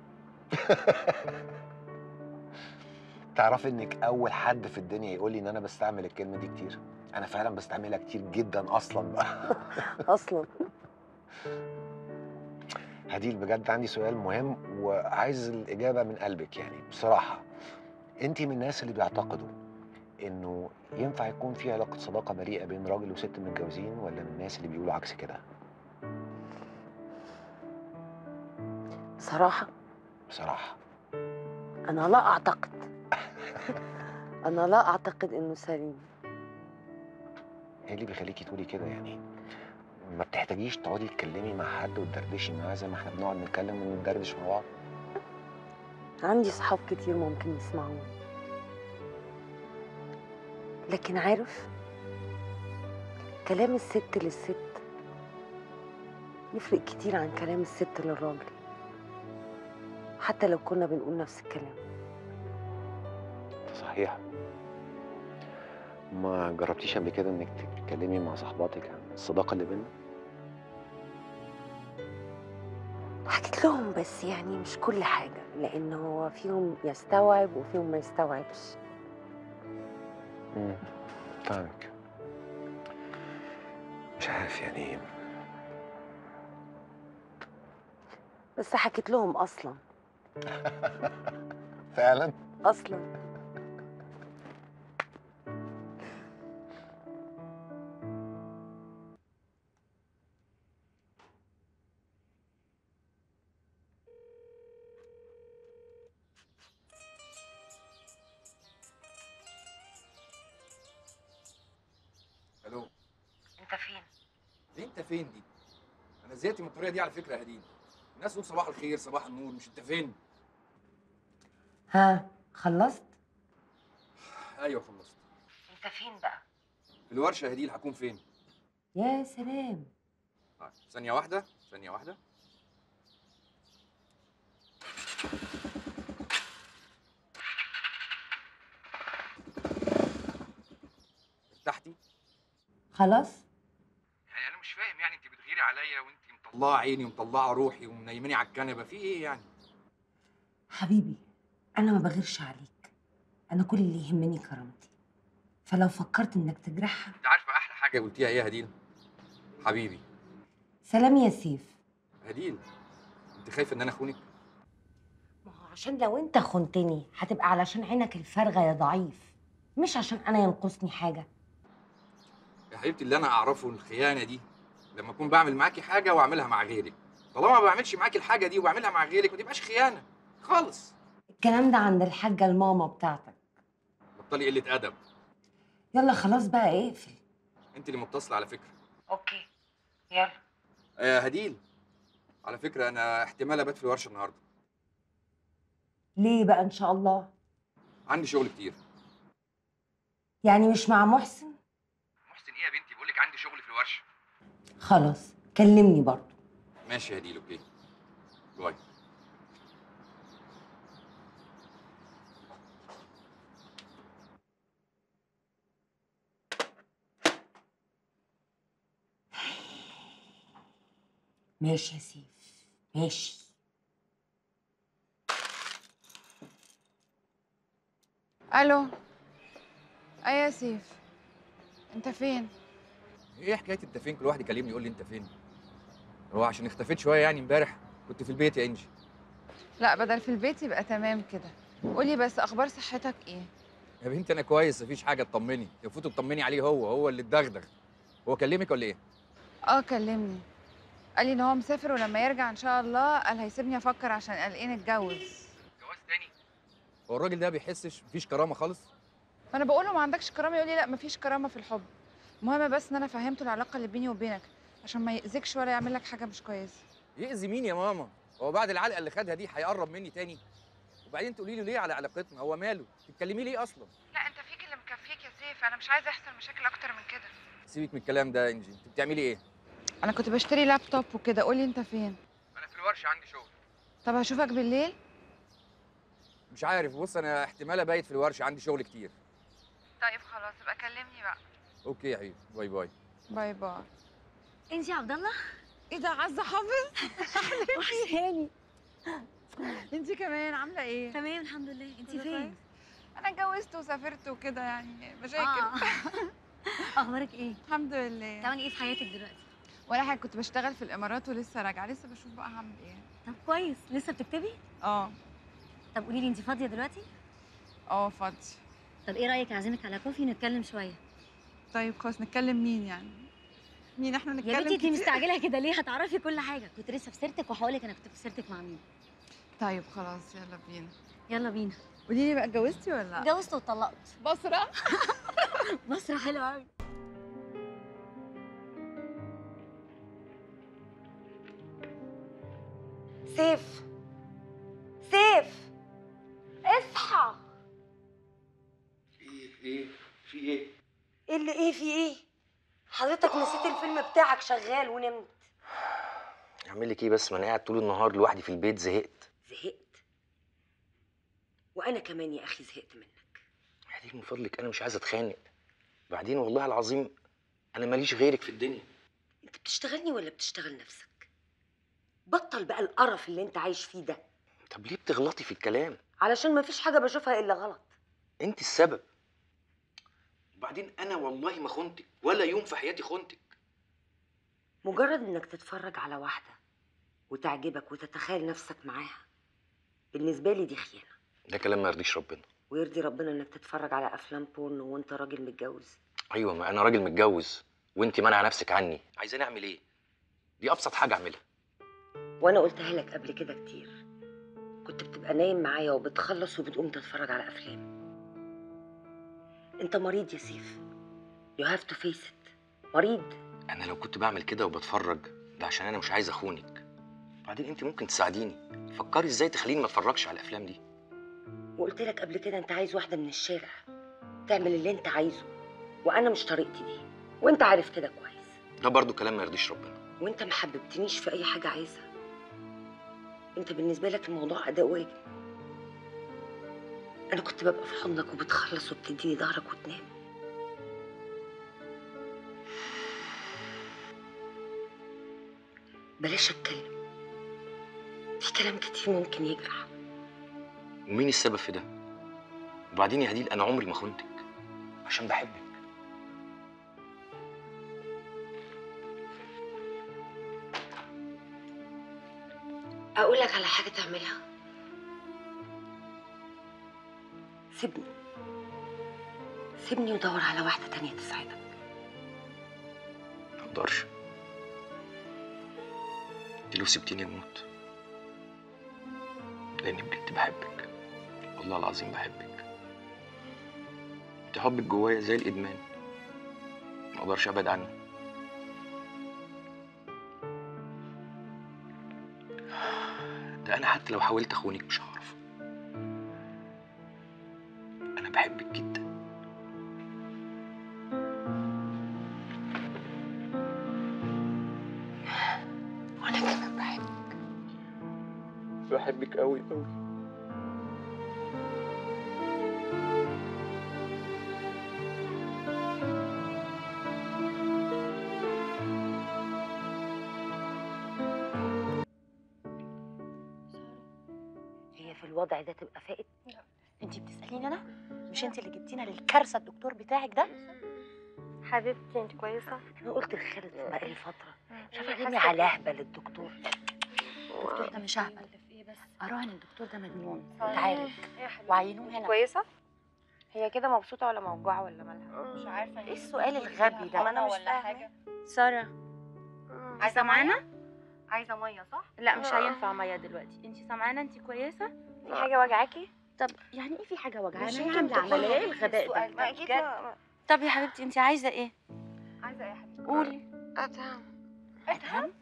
تعرفي انك اول حد في الدنيا يقول لي ان انا بستعمل الكلمه دي كتير انا فعلا بستعملها كتير جدا اصلا بقى اصلا هديل بجد عندي سؤال مهم وعايز الاجابه من قلبك يعني بصراحه انت من الناس اللي بيعتقدوا انه ينفع يكون في علاقه صداقه بريئه بين راجل وست متجوزين ولا من الناس اللي بيقولوا عكس كده بصراحه بصراحه انا لا اعتقد انا لا اعتقد انه سليم ايه اللي بيخليكي تقولي كده يعني ما بتحتاجيش تقعدي تتكلمي مع حد وتدردشي معاه زي ما احنا بنقعد نتكلم وندردش مع بعض عندي صحاب كتير ممكن يسمعوني لكن عارف كلام الست للست يفرق كتير عن كلام الست للراجل حتى لو كنا بنقول نفس الكلام صحيح ما جربتيش قبل كده انك تتكلمي مع صحباتك عن الصداقه اللي بينا حكيت لهم بس يعني مش كل حاجة لأن هو فيهم يستوعب وفيهم ما يستوعبش امم فاهمك مش عارف يعني بس حكيت لهم أصلا فعلا أصلا فين دي انا زهقت من الطريقه دي على فكره يا هدين الناس تقول صباح الخير صباح النور مش انت فين ها خلصت ايوه خلصت انت فين بقى في الورشه يا هدين هكون فين يا سلام طيب ثانيه واحده ثانيه واحده ارتحتي خلاص يعني انا مش فاهم يعني انت بتغيري عليا وانت مطلعه عيني ومطلعه روحي ومنيماني على الكنبه في ايه يعني حبيبي انا ما بغيرش عليك انا كل اللي يهمني كرامتي فلو فكرت انك تجرحها انت عارفه احلى حاجه قلتيها ايه يا هديل حبيبي سلام يا سيف هديل انت خايفه ان انا اخونك ما هو عشان لو انت خنتني هتبقى علشان عينك الفارغه يا ضعيف مش عشان انا ينقصني حاجه يا حبيبتي اللي انا اعرفه الخيانه دي لما اكون بعمل معاكي حاجه واعملها مع غيرك طالما ما بعملش معاكي الحاجه دي وبعملها مع غيرك ما تبقاش خيانه خالص الكلام ده عند الحاجه الماما بتاعتك بطلي قله ادب يلا خلاص بقى اقفل انت اللي متصله على فكره اوكي يلا آه هديل على فكره انا احتمال ابات في الورشه النهارده ليه بقى ان شاء الله عندي شغل كتير يعني مش مع محسن محسن ايه يا بنتي بقول لك عندي شغل في الورشه خلاص كلمني برضه ماشي يا هديل اوكي باي ماشي يا سيف ماشي الو ايه يا سيف انت فين ايه حكايه انت فين كل واحد يكلمني يقول لي انت فين هو عشان اختفيت شويه يعني امبارح كنت في البيت يا انجي لا بدل في البيت يبقى تمام كده قولي بس اخبار صحتك ايه يا بنتي انا كويس مفيش حاجه تطمني المفروض تطمني عليه هو هو اللي اتدغدغ هو كلمك ولا ايه اه كلمني قال لي ان هو مسافر ولما يرجع ان شاء الله قال هيسيبني افكر عشان قلقان اتجوز جواز تاني هو الراجل ده بيحسش مفيش كرامه خالص فانا بقول له ما عندكش كرامه يقول لي لا مفيش كرامه في الحب المهم بس ان انا فهمته العلاقه اللي بيني وبينك عشان ما يأذيكش ولا يعمل لك حاجه مش كويسه يأذي مين يا ماما هو بعد العلقه اللي خدها دي هيقرب مني تاني وبعدين تقولي له ليه على علاقتنا هو ماله تتكلمي ليه اصلا لا انت فيك اللي مكفيك يا سيف انا مش عايزه يحصل مشاكل اكتر من كده سيبك من الكلام ده يا انجي انت بتعملي ايه انا كنت بشتري لابتوب وكده قولي انت فين انا في الورشه عندي شغل طب هشوفك بالليل مش عارف بص انا احتمال ابيت في الورشه عندي شغل كتير طيب خلاص يبقى كلمني بقى اوكي يا حبيبي باي باي باي باي انت يا عبد الله ايه ده عزه حافظ وحشاني انت كمان عامله ايه تمام الحمد لله انت كله فين كويس؟ انا اتجوزت وسافرت وكده يعني مشاكل آه. اخبارك ايه الحمد لله بتعملي ايه في حياتك دلوقتي ولا حاجه كنت بشتغل في الامارات ولسه راجعه لسه بشوف بقى هعمل ايه طب كويس لسه بتكتبي اه طب قولي لي انت فاضيه دلوقتي اه فاضي طب ايه رايك اعزمك على كوفي نتكلم شويه طيب خلاص نتكلم مين يعني مين احنا نتكلم يا بنتي انت كتير؟ مستعجله كده ليه هتعرفي كل حاجه كنت لسه في سيرتك وهقول لك انا كنت في سيرتك مع مين طيب خلاص يلا بينا يلا بينا قولي لي بقى اتجوزتي ولا لا اتجوزت واتطلقت بصره بصره حلوه قوي سيف سيف اصحى ايه ايه في ايه ايه اللي ايه في ايه حضرتك نسيت الفيلم بتاعك شغال ونمت اعمل لك ايه بس ما انا قاعد طول النهار لوحدي في البيت زهقت زهقت وانا كمان يا اخي زهقت منك بعدين من فضلك انا مش عايز اتخانق بعدين والله العظيم انا ماليش غيرك في الدنيا انت بتشتغلني ولا بتشتغل نفسك بطل بقى القرف اللي انت عايش فيه ده طب ليه بتغلطي في الكلام علشان مفيش حاجه بشوفها الا غلط انت السبب وبعدين انا والله ما خنتك ولا يوم في حياتي خنتك مجرد انك تتفرج على واحده وتعجبك وتتخيل نفسك معاها بالنسبه لي دي خيانه ده كلام ما يرضيش ربنا ويرضي ربنا انك تتفرج على افلام بورن وانت راجل متجوز ايوه ما انا راجل متجوز وانت مانعه نفسك عني عايزاني اعمل ايه دي ابسط حاجه اعملها وانا قلتها لك قبل كده كتير كنت بتبقى نايم معايا وبتخلص وبتقوم تتفرج على افلام انت مريض يا سيف you have to face it مريض انا لو كنت بعمل كده وبتفرج ده عشان انا مش عايز اخونك بعدين انت ممكن تساعديني فكري ازاي تخليني ما اتفرجش على الافلام دي وقلت لك قبل كده انت عايز واحده من الشارع تعمل اللي انت عايزه وانا مش طريقتي دي وانت عارف كده كويس ده برضو كلام ما يرضيش ربنا وانت ما حببتنيش في اي حاجه عايزها انت بالنسبه لك الموضوع اداء واجب انا كنت ببقى في حضنك وبتخلص وبتديني ظهرك وتنام بلاش اتكلم في كلام كتير ممكن يجرح ومين السبب في ده وبعدين يا هديل انا عمري ما خنتك عشان بحبك اقول لك على حاجه تعملها سيبني سيبني ودور على واحده تانية تساعدك ما اقدرش انت لو سبتيني اموت لاني بجد بحبك والله العظيم بحبك انت حبك جوايا زي الادمان ما اقدرش ابعد عنه ده انا حتى لو حاولت اخونك مش هعرف انا بحبك جدا وانا كمان بحبك بحبك قوي قوي هي في الوضع ده تبقى فائت انت بتساليني انا مش انت اللي جبتينا للكارثه الدكتور بتاعك ده حبيبتي انت كويسه انا قلت لخالد بقالي فتره مش عارفه حاسة ارمي على اهبل الدكتور الدكتور ده مش اهبل اراهن الدكتور ده مجنون صحيح. تعالج وعينوه هنا كويسه هي كده مبسوطه ولا موجوعه ولا مالها مش عارفه ايه السؤال الغبي ده ما انا مش فاهمه ساره عايزه سامعانا عايزه ميه صح لا مش هينفع ميه دلوقتي انت سامعانا انت كويسه في حاجه وجعاكي طب يعني ايه في حاجه وجعانه مش هي انتوا عامله بتاخدوا عمليه ايه مني الغباء السؤال ده ما أكيد ما- طب يا حبيبتي انت عايزه ايه عايزه ايه يا حبيبتي قولي ادهم ادهم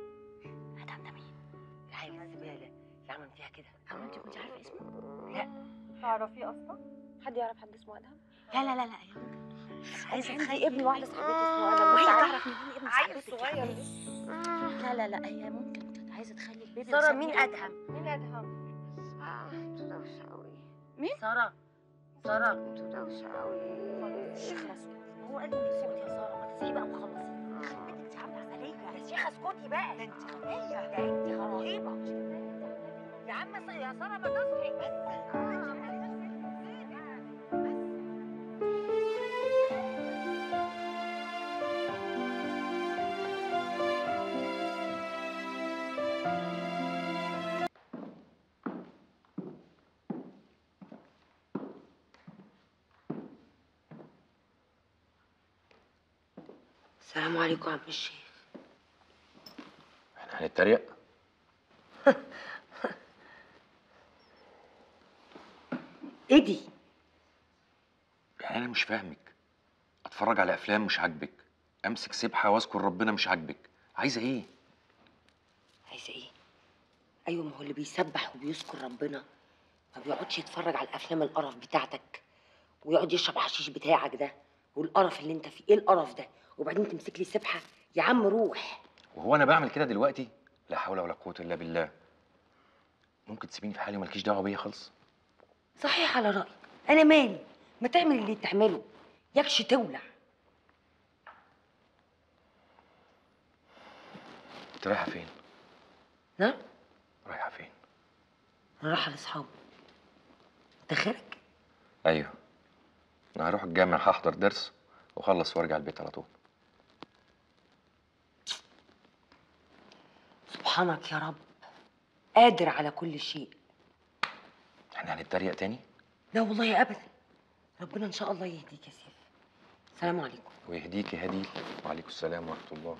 العيل الزباله اللي عمل فيها كده هو انت كنت عارفه اسمه لا تعرفيه اصلا حد يعرف حد اسمه ادهم لا لا لا لا عايزه عندي عندي ابن واحده صاحبتي اسمه ادهم وهي مش عارفة. تعرف مين ابن عيل صاحبتك صغير يعني. لا لا لا هي ممكن كانت عايزه تخلي البيبي ساره وتسميه مين إيه؟ ادهم مين ادهم مين ساره ساره دوشه قوي اخرس هو قال لي اسكتي يا ساره ما تسيبي بقى وخلصي انت عامله عسليه يا شيخه اسكتي بقى ده انت غبيه ده انت رهيبه يا عم يا ساره ما تصحي بس السلام عليكم يا عم الشيخ احنا هنتريق ايه دي يعني انا مش فاهمك اتفرج على افلام مش عاجبك امسك سبحه واذكر ربنا مش عاجبك عايزه ايه عايزه ايه ايوه ما هو اللي بيسبح وبيذكر ربنا ما بيقعدش يتفرج على الافلام القرف بتاعتك ويقعد يشرب حشيش بتاعك ده والقرف اللي انت فيه ايه القرف ده وبعدين تمسك لي سبحه يا عم روح وهو انا بعمل كده دلوقتي لا حول ولا قوه الا بالله ممكن تسيبيني في حالي ومالكيش دعوه بيا خالص صحيح على رايك انا مالي ما تعمل اللي تعمله يكش تولع انت رايحه فين نعم رايحه فين انا رايحه لاصحابي انت خارج ايوه انا هروح الجامع هحضر درس واخلص وارجع البيت على طول سبحانك يا رب قادر على كل شيء احنا هنتريق تاني لا والله ابدا ربنا ان شاء الله يهديك يا سيف السلام عليكم ويهديك يا هديل وعليكم السلام ورحمه الله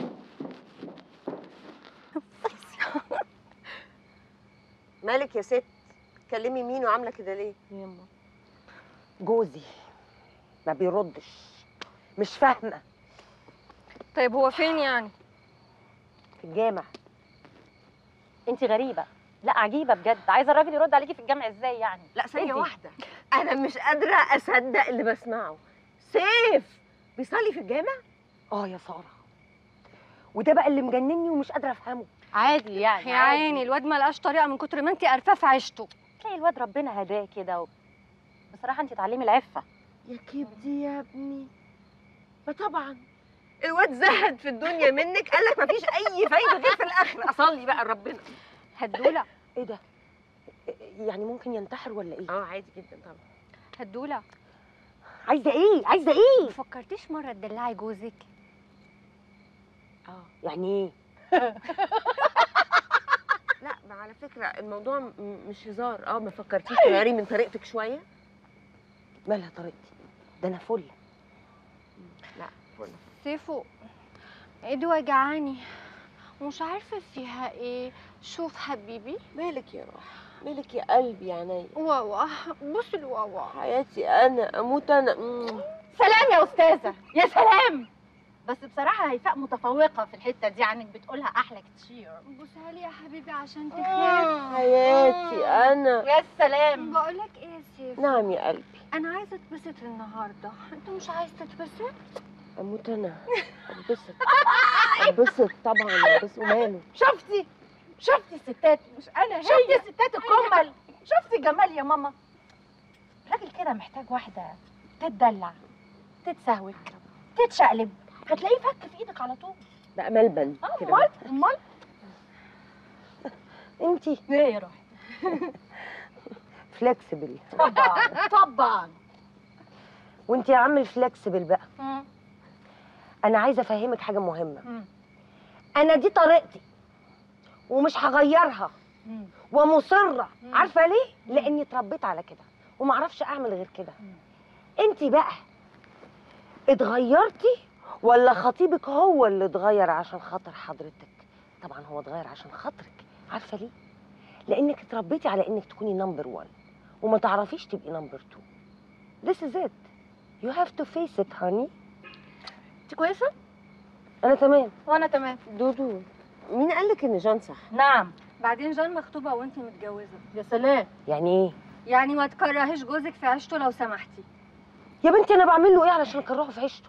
مالك يا ست تكلمي مين وعامله كده ليه يما جوزي ما بيردش مش فاهمه طيب هو فين يعني في الجامع انت غريبه لا عجيبه بجد عايزه الراجل يرد عليكي في الجامع ازاي يعني لا ثانيه إيه دي؟ واحده انا مش قادره اصدق اللي بسمعه سيف بيصلي في الجامع اه يا ساره وده بقى اللي مجنني ومش قادره افهمه عادي يعني يا عيني الواد ما لقاش طريقه من كتر ما انت قرفاه في عيشته تلاقي الواد ربنا هداه كده و... بصراحه انت اتعلمي العفه يا كبدي يا ابني ما طبعا الواد زهد في الدنيا منك قال لك مفيش اي فايده غير في الاخر اصلي بقى لربنا هدوله ايه ده يعني ممكن ينتحر ولا ايه اه عادي جدا طبعا هدوله عايزه ايه عايزه ايه ما فكرتيش مره تدلعي جوزك اه يعني ايه لا ما على فكره الموضوع م- مش هزار اه ما فكرتيش تغيري من طريقتك شويه مالها طريقتي ده انا فل لا فل سيفو ايدي وجعاني ومش عارفه فيها ايه شوف حبيبي مالك يا روح مالك يا قلبي يا عينيا واوا بص الواوا حياتي انا اموت انا مم. سلام يا استاذه يا سلام بس بصراحه هيفاء متفوقه في الحته دي عنك بتقولها احلى كتير بصها لي يا حبيبي عشان تخاف حياتي انا يا سلام بقول لك ايه يا سيف نعم يا قلبي انا عايزه اتبسط النهارده انت مش عايز تتبسط اموت انا اتبسط اتبسط طبعا اتبسط وماله شفتي شفتي الستات مش انا هي شفتي الستات الكمل شفتي جمال يا ماما الراجل كده محتاج واحده تتدلع تتسهوك تتشقلب هتلاقيه فك في ايدك على طول بقى ملبن اه كده امال امال انتي ايه يا روحي فلكسبل طبعا طبعا وانت يا عم الفلكسبل بقى مم. انا عايزه افهمك حاجه مهمه مم. انا دي طريقتي ومش هغيرها مم. ومصره عارفه ليه لاني اتربيت على كده وما اعرفش اعمل غير كده انت بقى اتغيرتي ولا خطيبك هو اللي اتغير عشان خاطر حضرتك طبعا هو اتغير عشان خاطرك عارفه ليه لانك اتربيتي على انك تكوني نمبر 1 وما تعرفيش تبقي نمبر 2 This is it you have to face it honey انت كويسه انا تمام وانا تمام دودو مين قال لك ان جان صح نعم بعدين جان مخطوبه وانت متجوزه يا سلام يعني ايه يعني ما تكرهيش جوزك في عيشته لو سمحتي يا بنتي انا بعمل له ايه علشان اكرهه في عيشته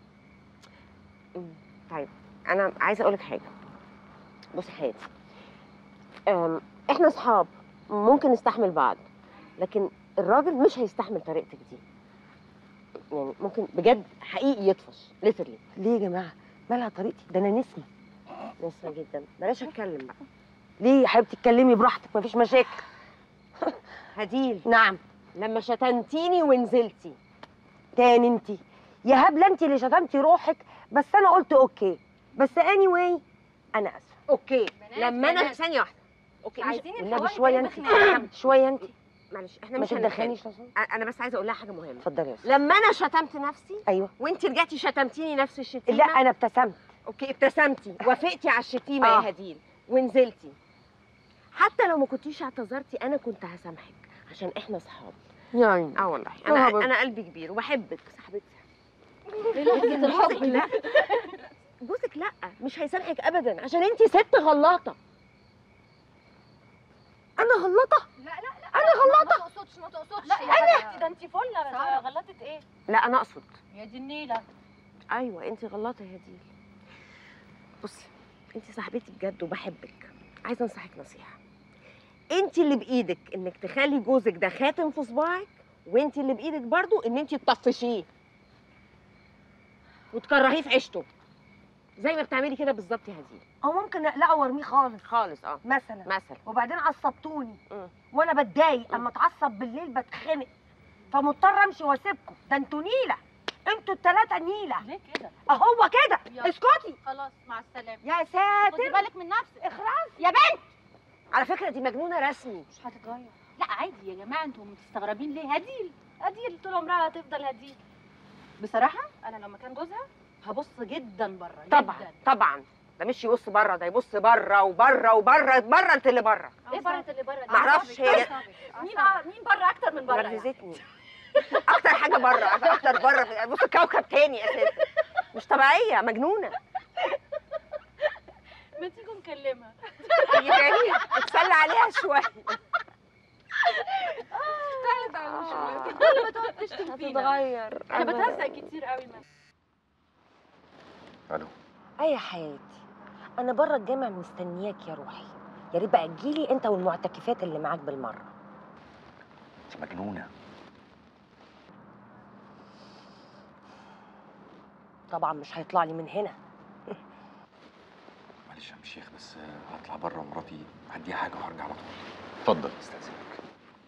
طيب انا عايزه اقول لك حاجه بصي حياتي أم، احنا اصحاب ممكن نستحمل بعض لكن الراجل مش هيستحمل طريقتك دي يعني ممكن بجد حقيقي يطفش ليترلي ليه يا جماعه مالها طريقتي ده انا نسمه نسمة جدا بلاش اتكلم بقى ليه يا حبيبتي اتكلمي براحتك مفيش مشاكل هديل نعم لما شتمتيني ونزلتي تاني انت يا هبله انت اللي شتمتي روحك بس انا قلت اوكي بس اني واي انا اسفه اوكي لما انا بنات. ثانيه واحده اوكي مش عايزين والنبي الحوار شويه يبقى انت خناقة. شويه انت معلش احنا ما مش تتدخليش هنتخانق. انا بس عايزه اقول لها حاجه مهمه اتفضلي يا أستاذ. لما انا شتمت نفسي ايوه وانت رجعتي شتمتيني نفس الشتيمه لا انا ابتسمت اوكي ابتسمتي وافقتي على الشتيمه آه. يا هديل ونزلتي حتى لو ما كنتيش اعتذرتي انا كنت هسامحك عشان احنا اصحاب يعني اه والله يا انا حبيبتي. انا قلبي كبير وبحبك صاحبتي لحظة الحب. جوزك لا جوزك لا مش هيسامحك ابدا عشان انت ست غلاطه انا غلطه لا لا لا انا غلطه ما تقصدش ما تقصدش لا يا انا حاجة. ده انت فله سارة. غلطت ايه لا انا اقصد يا دي النيله ايوه انت غلطه يا هديل بصي انت صاحبتي بجد وبحبك عايزه انصحك نصيحه انت اللي بايدك انك تخلي جوزك ده خاتم في صباعك وانت اللي بايدك برضو ان انت تطفشيه وتكرهيه في عيشته زي ما بتعملي كده بالظبط يا هديل او ممكن اقلعه وارميه خالص خالص اه مثلا مثلا وبعدين عصبتوني مم. وانا بتضايق اما اتعصب بالليل بتخنق فمضطر امشي واسيبكم ده انتوا نيله انتوا الثلاثه نيله ليه كده اهو كده يلا. اسكتي خلاص مع السلامه يا خدي ساتر بالك من نفسك اخراس يا بنت على فكره دي مجنونه رسمي مش هتتغير لا عادي يا جماعه انتوا مستغربين ليه هديل هديل طول عمرها هتفضل هديل بصراحه انا لو مكان جوزها هبص جدا بره طبعا جدا. طبعا ده مش يبص بره ده يبص بره وبره وبره بره انت اللي بره ايه بره اللي بره دي؟ معرفش هي- مين أع- مين بره اكتر من بره يعني؟ نرفزتني اكتر حاجه بره اكتر بره بص كوكب تاني اساسا مش طبيعيه مجنونه اكلمها تيجي تاني اتسلى عليها شويه تعالي تعالي شويه كل ما تقعد تشتم فينا هتتغير. انا أبداً. بتهزق كتير قوي معاك الو اي يا حياتي انا بره الجامع مستنياك يا روحي يا ريت بقى تجيلي انت والمعتكفات اللي معاك بالمره انت مجنونه طبعا مش هيطلع لي من هنا معلش يا عم الشيخ بس هطلع بره ومراتي هديها حاجه وهرجع على طول اتفضل استاذنك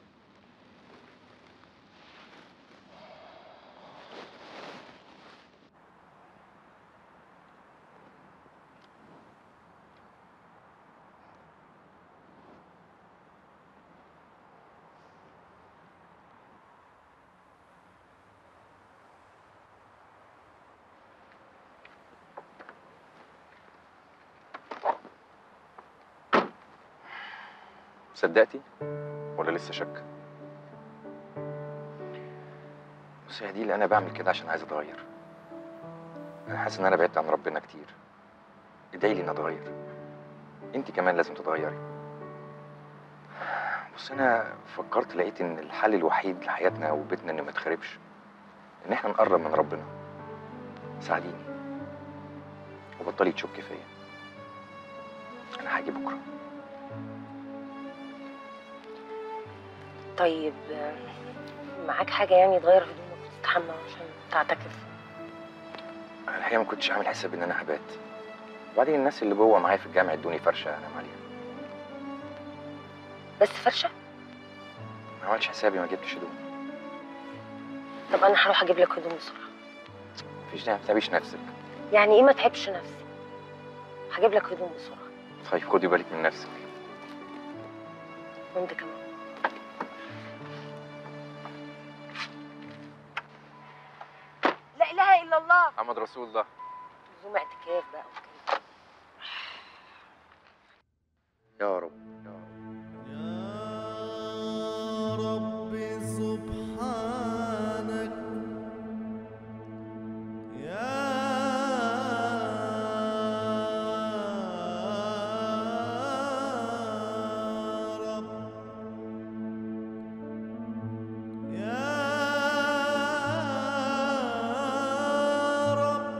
صدقتي ولا لسه شك بصي يا دي انا بعمل كده عشان عايز اتغير انا حاسس ان انا بعدت عن ربنا كتير ادعي لي اني اتغير انت كمان لازم تتغيري بص انا فكرت لقيت ان الحل الوحيد لحياتنا وبيتنا انه ما يتخربش ان احنا نقرب من ربنا ساعديني وبطلي تشكي فيا انا هاجي بكره طيب آه، معاك حاجه يعني تغير هدومك وتستحمى عشان تعتكف انا الحقيقه ما كنتش عامل حساب ان انا هبات وبعدين الناس اللي جوه معايا في الجامع ادوني فرشه انام عليها بس فرشه ما عملتش حسابي ما جبتش هدوم طب انا هروح اجيب لك هدوم بسرعه مفيش داعي ما تتعبيش نفسك يعني ايه ما تعبش نفسي هجيب لك هدوم بسرعه طيب خدي بالك من نفسك وانت كمان لا اله الا الله محمد رسول الله لزوم اعتكاف بقى وكده يا رب رب سبحانك يا رب يا رب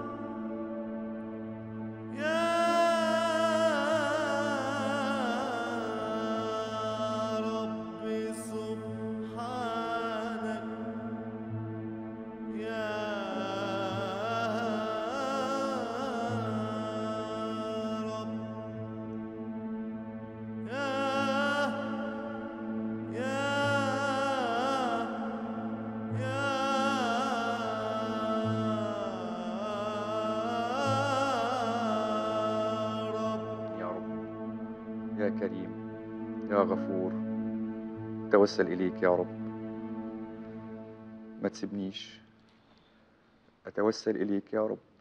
يا رب سبحانك يا رب يا يا يا رب يا كريم يا غفور توسل إليك يا رب ما تسيبنيش أتوسل إليك يا رب